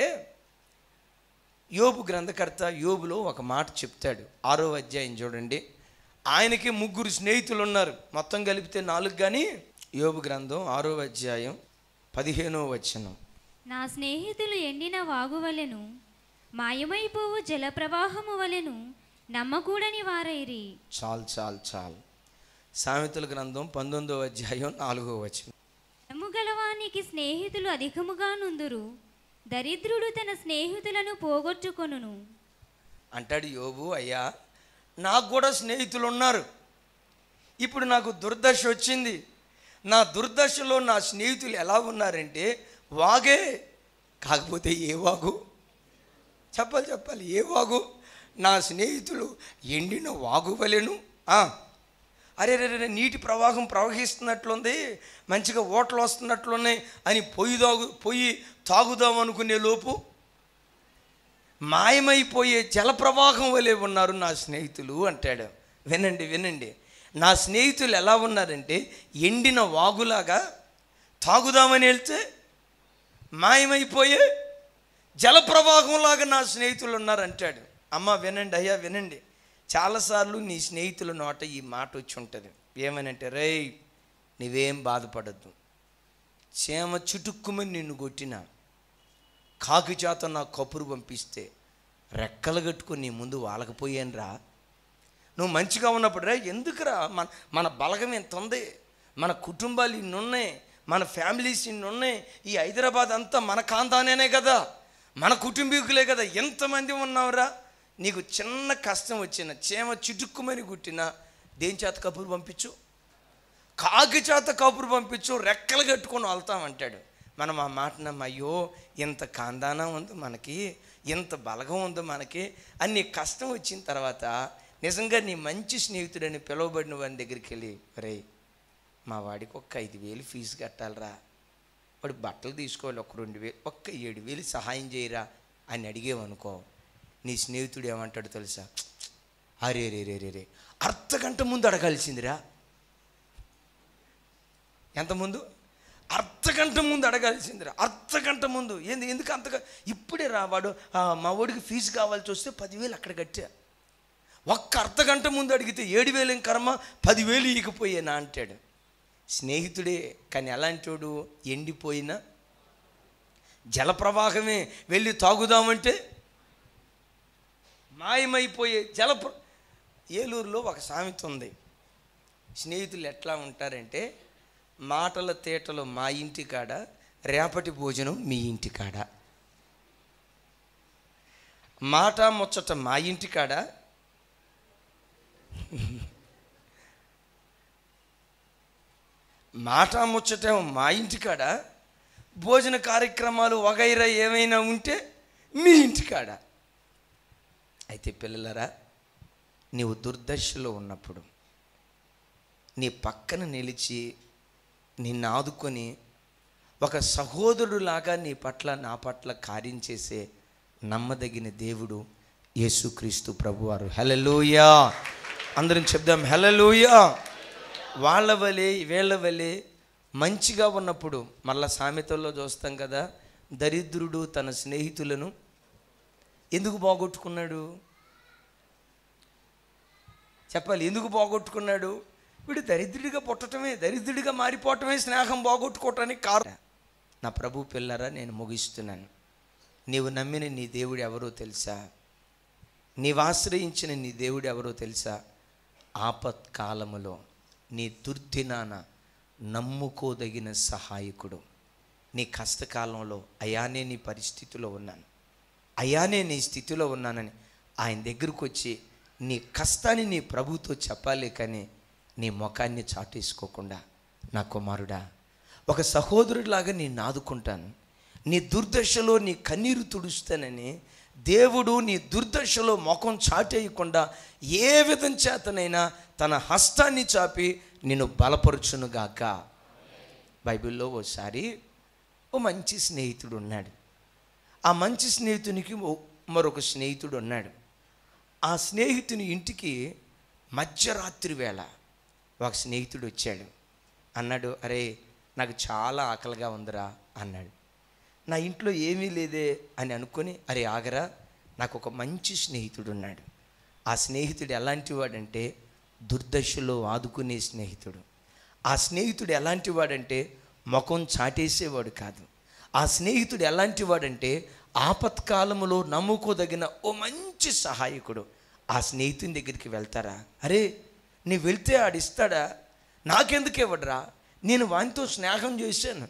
యోబు గ్రంథకర్త యోబులో ఒక మాట చెప్తాడు ఆరో అధ్యాయం చూడండి ఆయనకి ముగ్గురు స్నేహితులు ఉన్నారు మొత్తం కలిపితే నాలుగు కానీ యోబు గ్రంథం ఆరో అధ్యాయం పదిహేనో వచనం నా స్నేహితులు ఎండిన వాగువలెను మాయమైపోవు జలప్రవాహము వలెను నమ్మకూడని వారైరి చాలు చాలు చాలు సామెతల గ్రంథం పంతొమ్మిదో అధ్యాయం నాలుగో వచనం నమ్ముగలవాని స్నేహితులు అధికముగా నుందురు దరిద్రుడు తన స్నేహితులను పోగొట్టుకొనును అంటాడు యోబు అయ్యా నాకు కూడా స్నేహితులు ఉన్నారు ఇప్పుడు నాకు దుర్దశ వచ్చింది నా దుర్దశలో నా స్నేహితులు ఎలా ఉన్నారంటే వాగే కాకపోతే ఏ వాగు చెప్పాలి చెప్పాలి ఏ వాగు నా స్నేహితులు ఎండిన వాగు వలెను ఆ, అరే రే రే, నీటి ప్రవాహం ప్రవహిస్తున్నట్లుంది మంచిగా ఓట్లు వస్తున్నట్లున్నాయి అని పొయ్యి తాగు పొయ్యి తాగుదాం అనుకునే లోపు మాయమైపోయే జలప్రవాహం వలె ఉన్నారు నా స్నేహితులు అంటాడు వినండి వినండి నా స్నేహితులు ఎలా ఉన్నారంటే ఎండిన వాగులాగా తాగుదామని వెళ్తే మాయమైపోయే జలప్రవాహంలాగా నా స్నేహితులు ఉన్నారంటాడు అమ్మ వినండి అయ్యా వినండి చాలాసార్లు నీ స్నేహితుల నోట ఈ మాట వచ్చి ఉంటుంది ఏమనంటే రేయ్ నీవేం బాధపడద్దు చేమ చుటుక్కుమని నిన్ను కొట్టినా కాకి చేత నా కపురు పంపిస్తే రెక్కలు కట్టుకొని నీ ముందు వాళ్ళకపోయాను రా నువ్వు మంచిగా ఉన్నప్పుడు రా ఎందుకురా మన మన బలగం ఎంత ఉంది మన కుటుంబాలు ఇన్ని ఉన్నాయి మన ఫ్యామిలీస్ ఇన్ని ఉన్నాయి ఈ హైదరాబాద్ అంతా మన కాంతానేనే కదా మన కుటుంబీకులే కదా ఎంతమంది ఉన్నావురా నీకు చిన్న కష్టం వచ్చిన చేమ చిటుక్కుమని కుట్టినా దేని చేత కబురు పంపించు కాకి చేత కబురు పంపించు రెక్కలు కట్టుకొని వెళ్తామంటాడు మనం ఆ మాట నమ్మ అయ్యో ఇంత కాందానం ఉంది మనకి ఇంత బలగం ఉంది మనకి అన్ని కష్టం వచ్చిన తర్వాత నిజంగా నీ మంచి స్నేహితుడని పిలువబడిన వాని దగ్గరికి వెళ్ళి రే మా వాడికి ఒక్క ఐదు వేలు ఫీజు కట్టాలరా వాడు బట్టలు తీసుకోవాలి ఒక రెండు వేలు ఒక్క ఏడు వేలు సహాయం చేయరా అని అడిగేవనుకో నీ స్నేహితుడు ఏమంటాడు తెలుసా అరే రే రే రే రే అర్ధ గంట ముందు అడగాల్సిందిరా ఎంత ముందు అర్ధ గంట ముందు అడగాల్సిందిరా అర్ధ గంట ముందు ఏంది ఎందుకు అంతగా ఇప్పుడే రా వాడు ఆ, మా వాడికి ఫీజు కావాల్సి వస్తే పదివేలు అక్కడ కట్టా ఒక్క అర్ధ గంట ముందు అడిగితే ఏడు వేలు ఏం కర్మ పదివేలు ఈగిపోయేనా అంటాడు స్నేహితుడే కానీ ఎలాంటోడు ఎండిపోయిన జలప్రవాహమే వెళ్ళి తాగుదామంటే మాయమైపోయే జల ఏలూరులో ఒక సామెత ఉంది స్నేహితులు ఎట్లా ఉంటారంటే మాటల తేటలు మా ఇంటి కాడ రేపటి భోజనం మీ ఇంటి కాడ మాట ముచ్చట మా ఇంటి కాడ మాట ముచ్చటేమో మా ఇంటి కాడ భోజన కార్యక్రమాలు వగైరా ఏమైనా ఉంటే మీ ఇంటి కాడ అయితే పిల్లలరా నీవు దుర్దశలో ఉన్నప్పుడు నీ పక్కన నిలిచి నిన్ను ఆదుకొని ఒక సహోదరులాగా నీ పట్ల నా పట్ల కార్యం చేసే నమ్మదగిన దేవుడు యేసుక్రీస్తు ప్రభువారు హలలోయా అందరం చెప్దాం హలలోయా వాళ్ళ వలె వీళ్ళ వలె మంచిగా ఉన్నప్పుడు మళ్ళా సామెతల్లో చూస్తాం కదా దరిద్రుడు తన స్నేహితులను ఎందుకు బాగొట్టుకున్నాడు చెప్పాలి ఎందుకు బాగొట్టుకున్నాడు వీడు దరిద్రుడిగా పుట్టటమే దరిద్రుడిగా మారిపోవటమే స్నేహం బాగొట్టుకోవటానికి కారణం నా ప్రభు పిల్లరా నేను ముగిస్తున్నాను నీవు నమ్మిన నీ దేవుడు ఎవరో తెలుసా నీవు ఆశ్రయించిన నీ దేవుడు ఎవరో తెలుసా ఆపత్కాలములో నీ దుర్దినాన నమ్ముకోదగిన సహాయకుడు నీ కష్టకాలంలో అయానే నీ పరిస్థితిలో ఉన్నాను అయానే నీ స్థితిలో ఉన్నానని ఆయన దగ్గరకు వచ్చి నీ కష్టాన్ని నీ ప్రభుతో చెప్పాలి కానీ నీ ముఖాన్ని చాటేసుకోకుండా నా కుమారుడా ఒక సహోదరుడిలాగా నేను ఆదుకుంటాను నీ దుర్దశలో నీ కన్నీరు తుడుస్తానని దేవుడు నీ దుర్దశలో ముఖం చాటేయకుండా ఏ విధం చేతనైనా తన హస్తాన్ని చాపి నిన్ను బలపరుచునుగాక బైబిల్లో ఓసారి ఓ మంచి స్నేహితుడు ఉన్నాడు ఆ మంచి స్నేహితునికి ఓ- మరొక స్నేహితుడు ఉన్నాడు ఆ స్నేహితుని ఇంటికి మధ్యరాత్రి వేళ ఒక స్నేహితుడు వచ్చాడు అన్నాడు అరే నాకు చాలా ఆకలిగా ఉందిరా అన్నాడు నా ఇంట్లో ఏమీ లేదే అని అనుకొని అరే ఆగరా నాకు ఒక మంచి స్నేహితుడు ఉన్నాడు ఆ స్నేహితుడు ఎలాంటి వాడంటే దుర్దశలో ఆదుకునే స్నేహితుడు ఆ స్నేహితుడు ఎలాంటి వాడంటే ముఖం చాటేసేవాడు కాదు ఆ స్నేహితుడు ఎలాంటి వాడంటే ఆపత్కాలములో నమ్ముకోదగిన ఓ మంచి సహాయకుడు ఆ స్నేహితుని దగ్గరికి వెళ్తారా అరే నీ వెళ్తే ఆడిస్తాడా నాకెందుకు ఇవ్వడరా నేను వానితో స్నేహం చేశాను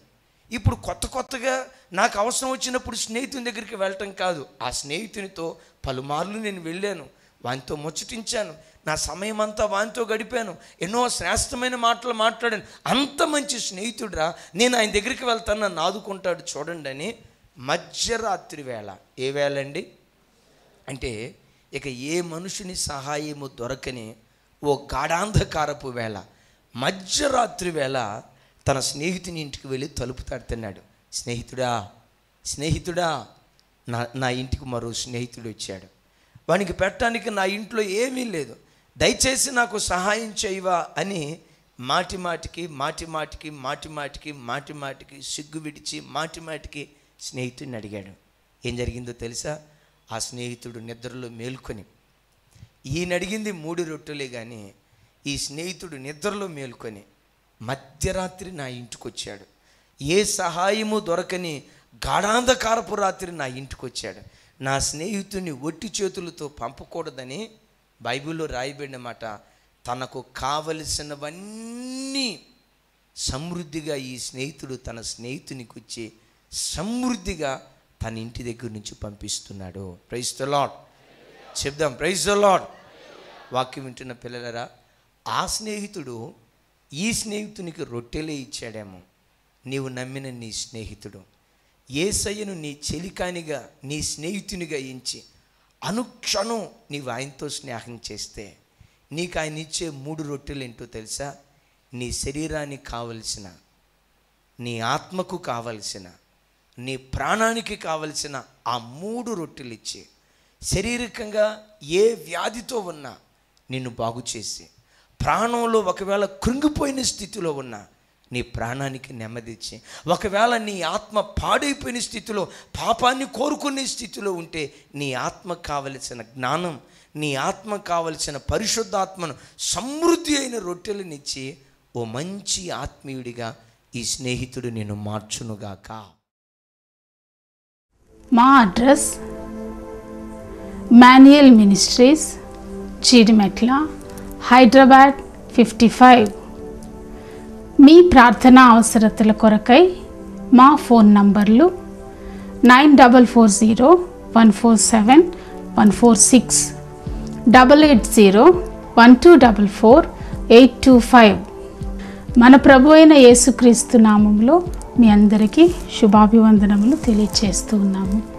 ఇప్పుడు కొత్త కొత్తగా నాకు అవసరం వచ్చినప్పుడు స్నేహితుని దగ్గరికి వెళ్ళటం కాదు ఆ స్నేహితునితో పలుమార్లు నేను వెళ్ళాను వానితో ముచ్చటించాను నా సమయం అంతా వానితో గడిపాను ఎన్నో శ్రేష్టమైన మాటలు మాట్లాడాను అంత మంచి స్నేహితుడురా నేను ఆయన దగ్గరికి వెళ్తాను నన్ను ఆదుకుంటాడు చూడండి అని మధ్యరాత్రి వేళ ఏ వేళ అండి అంటే ఇక ఏ మనుషుని సహాయము దొరకని ఓ గాఢాంధకారపు వేళ మధ్యరాత్రి వేళ తన స్నేహితుని ఇంటికి వెళ్ళి తలుపు తడుతున్నాడు స్నేహితుడా స్నేహితుడా నా నా ఇంటికి మరో స్నేహితుడు వచ్చాడు వానికి పెట్టడానికి నా ఇంట్లో ఏమీ లేదు దయచేసి నాకు సహాయం చేయవా అని మాటి మాటికి మాటి మాటికి మాటి మాటికి మాటి మాటికి సిగ్గు విడిచి మాటి మాటికి స్నేహితుడిని అడిగాడు ఏం జరిగిందో తెలుసా ఆ స్నేహితుడు నిద్రలో మేల్కొని ఈయన అడిగింది మూడు రొట్టెలే కానీ ఈ స్నేహితుడు నిద్రలో మేల్కొని మధ్యరాత్రి నా ఇంటికి వచ్చాడు ఏ సహాయము దొరకని గాఢాంధకారపు రాత్రి నా ఇంటికి వచ్చాడు నా స్నేహితుడిని ఒట్టి చేతులతో పంపకూడదని బైబిల్లో రాయబడిన మాట తనకు కావలసినవన్నీ సమృద్ధిగా ఈ స్నేహితుడు తన స్నేహితునికి వచ్చి సమృద్ధిగా తన ఇంటి దగ్గర నుంచి పంపిస్తున్నాడు ప్రైజ్ ద లాడ్ చెప్దాం ప్రైజ్ ద లాడ్ వాక్యం వింటున్న పిల్లలరా ఆ స్నేహితుడు ఈ స్నేహితునికి రొట్టెలే ఇచ్చాడేమో నీవు నమ్మిన నీ స్నేహితుడు ఏసయ్యను నీ చెలికానిగా నీ స్నేహితునిగా ఎంచి అనుక్షణం నీవు ఆయనతో స్నేహం చేస్తే నీకు ఆయన ఇచ్చే మూడు రొట్టెలు ఏంటో తెలుసా నీ శరీరానికి కావలసిన నీ ఆత్మకు కావలసిన నీ ప్రాణానికి కావలసిన ఆ మూడు రొట్టెలు ఇచ్చి శారీరకంగా ఏ వ్యాధితో ఉన్నా నిన్ను బాగు చేసి ప్రాణంలో ఒకవేళ కృంగిపోయిన స్థితిలో ఉన్నా నీ ప్రాణానికి నెమ్మదిచ్చి ఒకవేళ నీ ఆత్మ పాడైపోయిన స్థితిలో పాపాన్ని కోరుకునే స్థితిలో ఉంటే నీ ఆత్మ కావలసిన జ్ఞానం నీ ఆత్మ కావలసిన పరిశుద్ధాత్మను సమృద్ధి అయిన రొట్టెలనిచ్చి ఓ మంచి ఆత్మీయుడిగా ఈ స్నేహితుడు నేను మార్చునుగాక మా address Manuel ministries Chidimetla Hyderabad fifty five మీ ప్రార్థన అవసరతల కొరకై మా ఫోన్ నంబర్లు nine double four zero one four seven one four six double eight zero one two double four eight two five మన ప్రభు అయిన యేసుక్రీస్తు నామంలో మీ అందరికీ శుభాభివందనములు తెలియచేస్తూ ఉన్నాము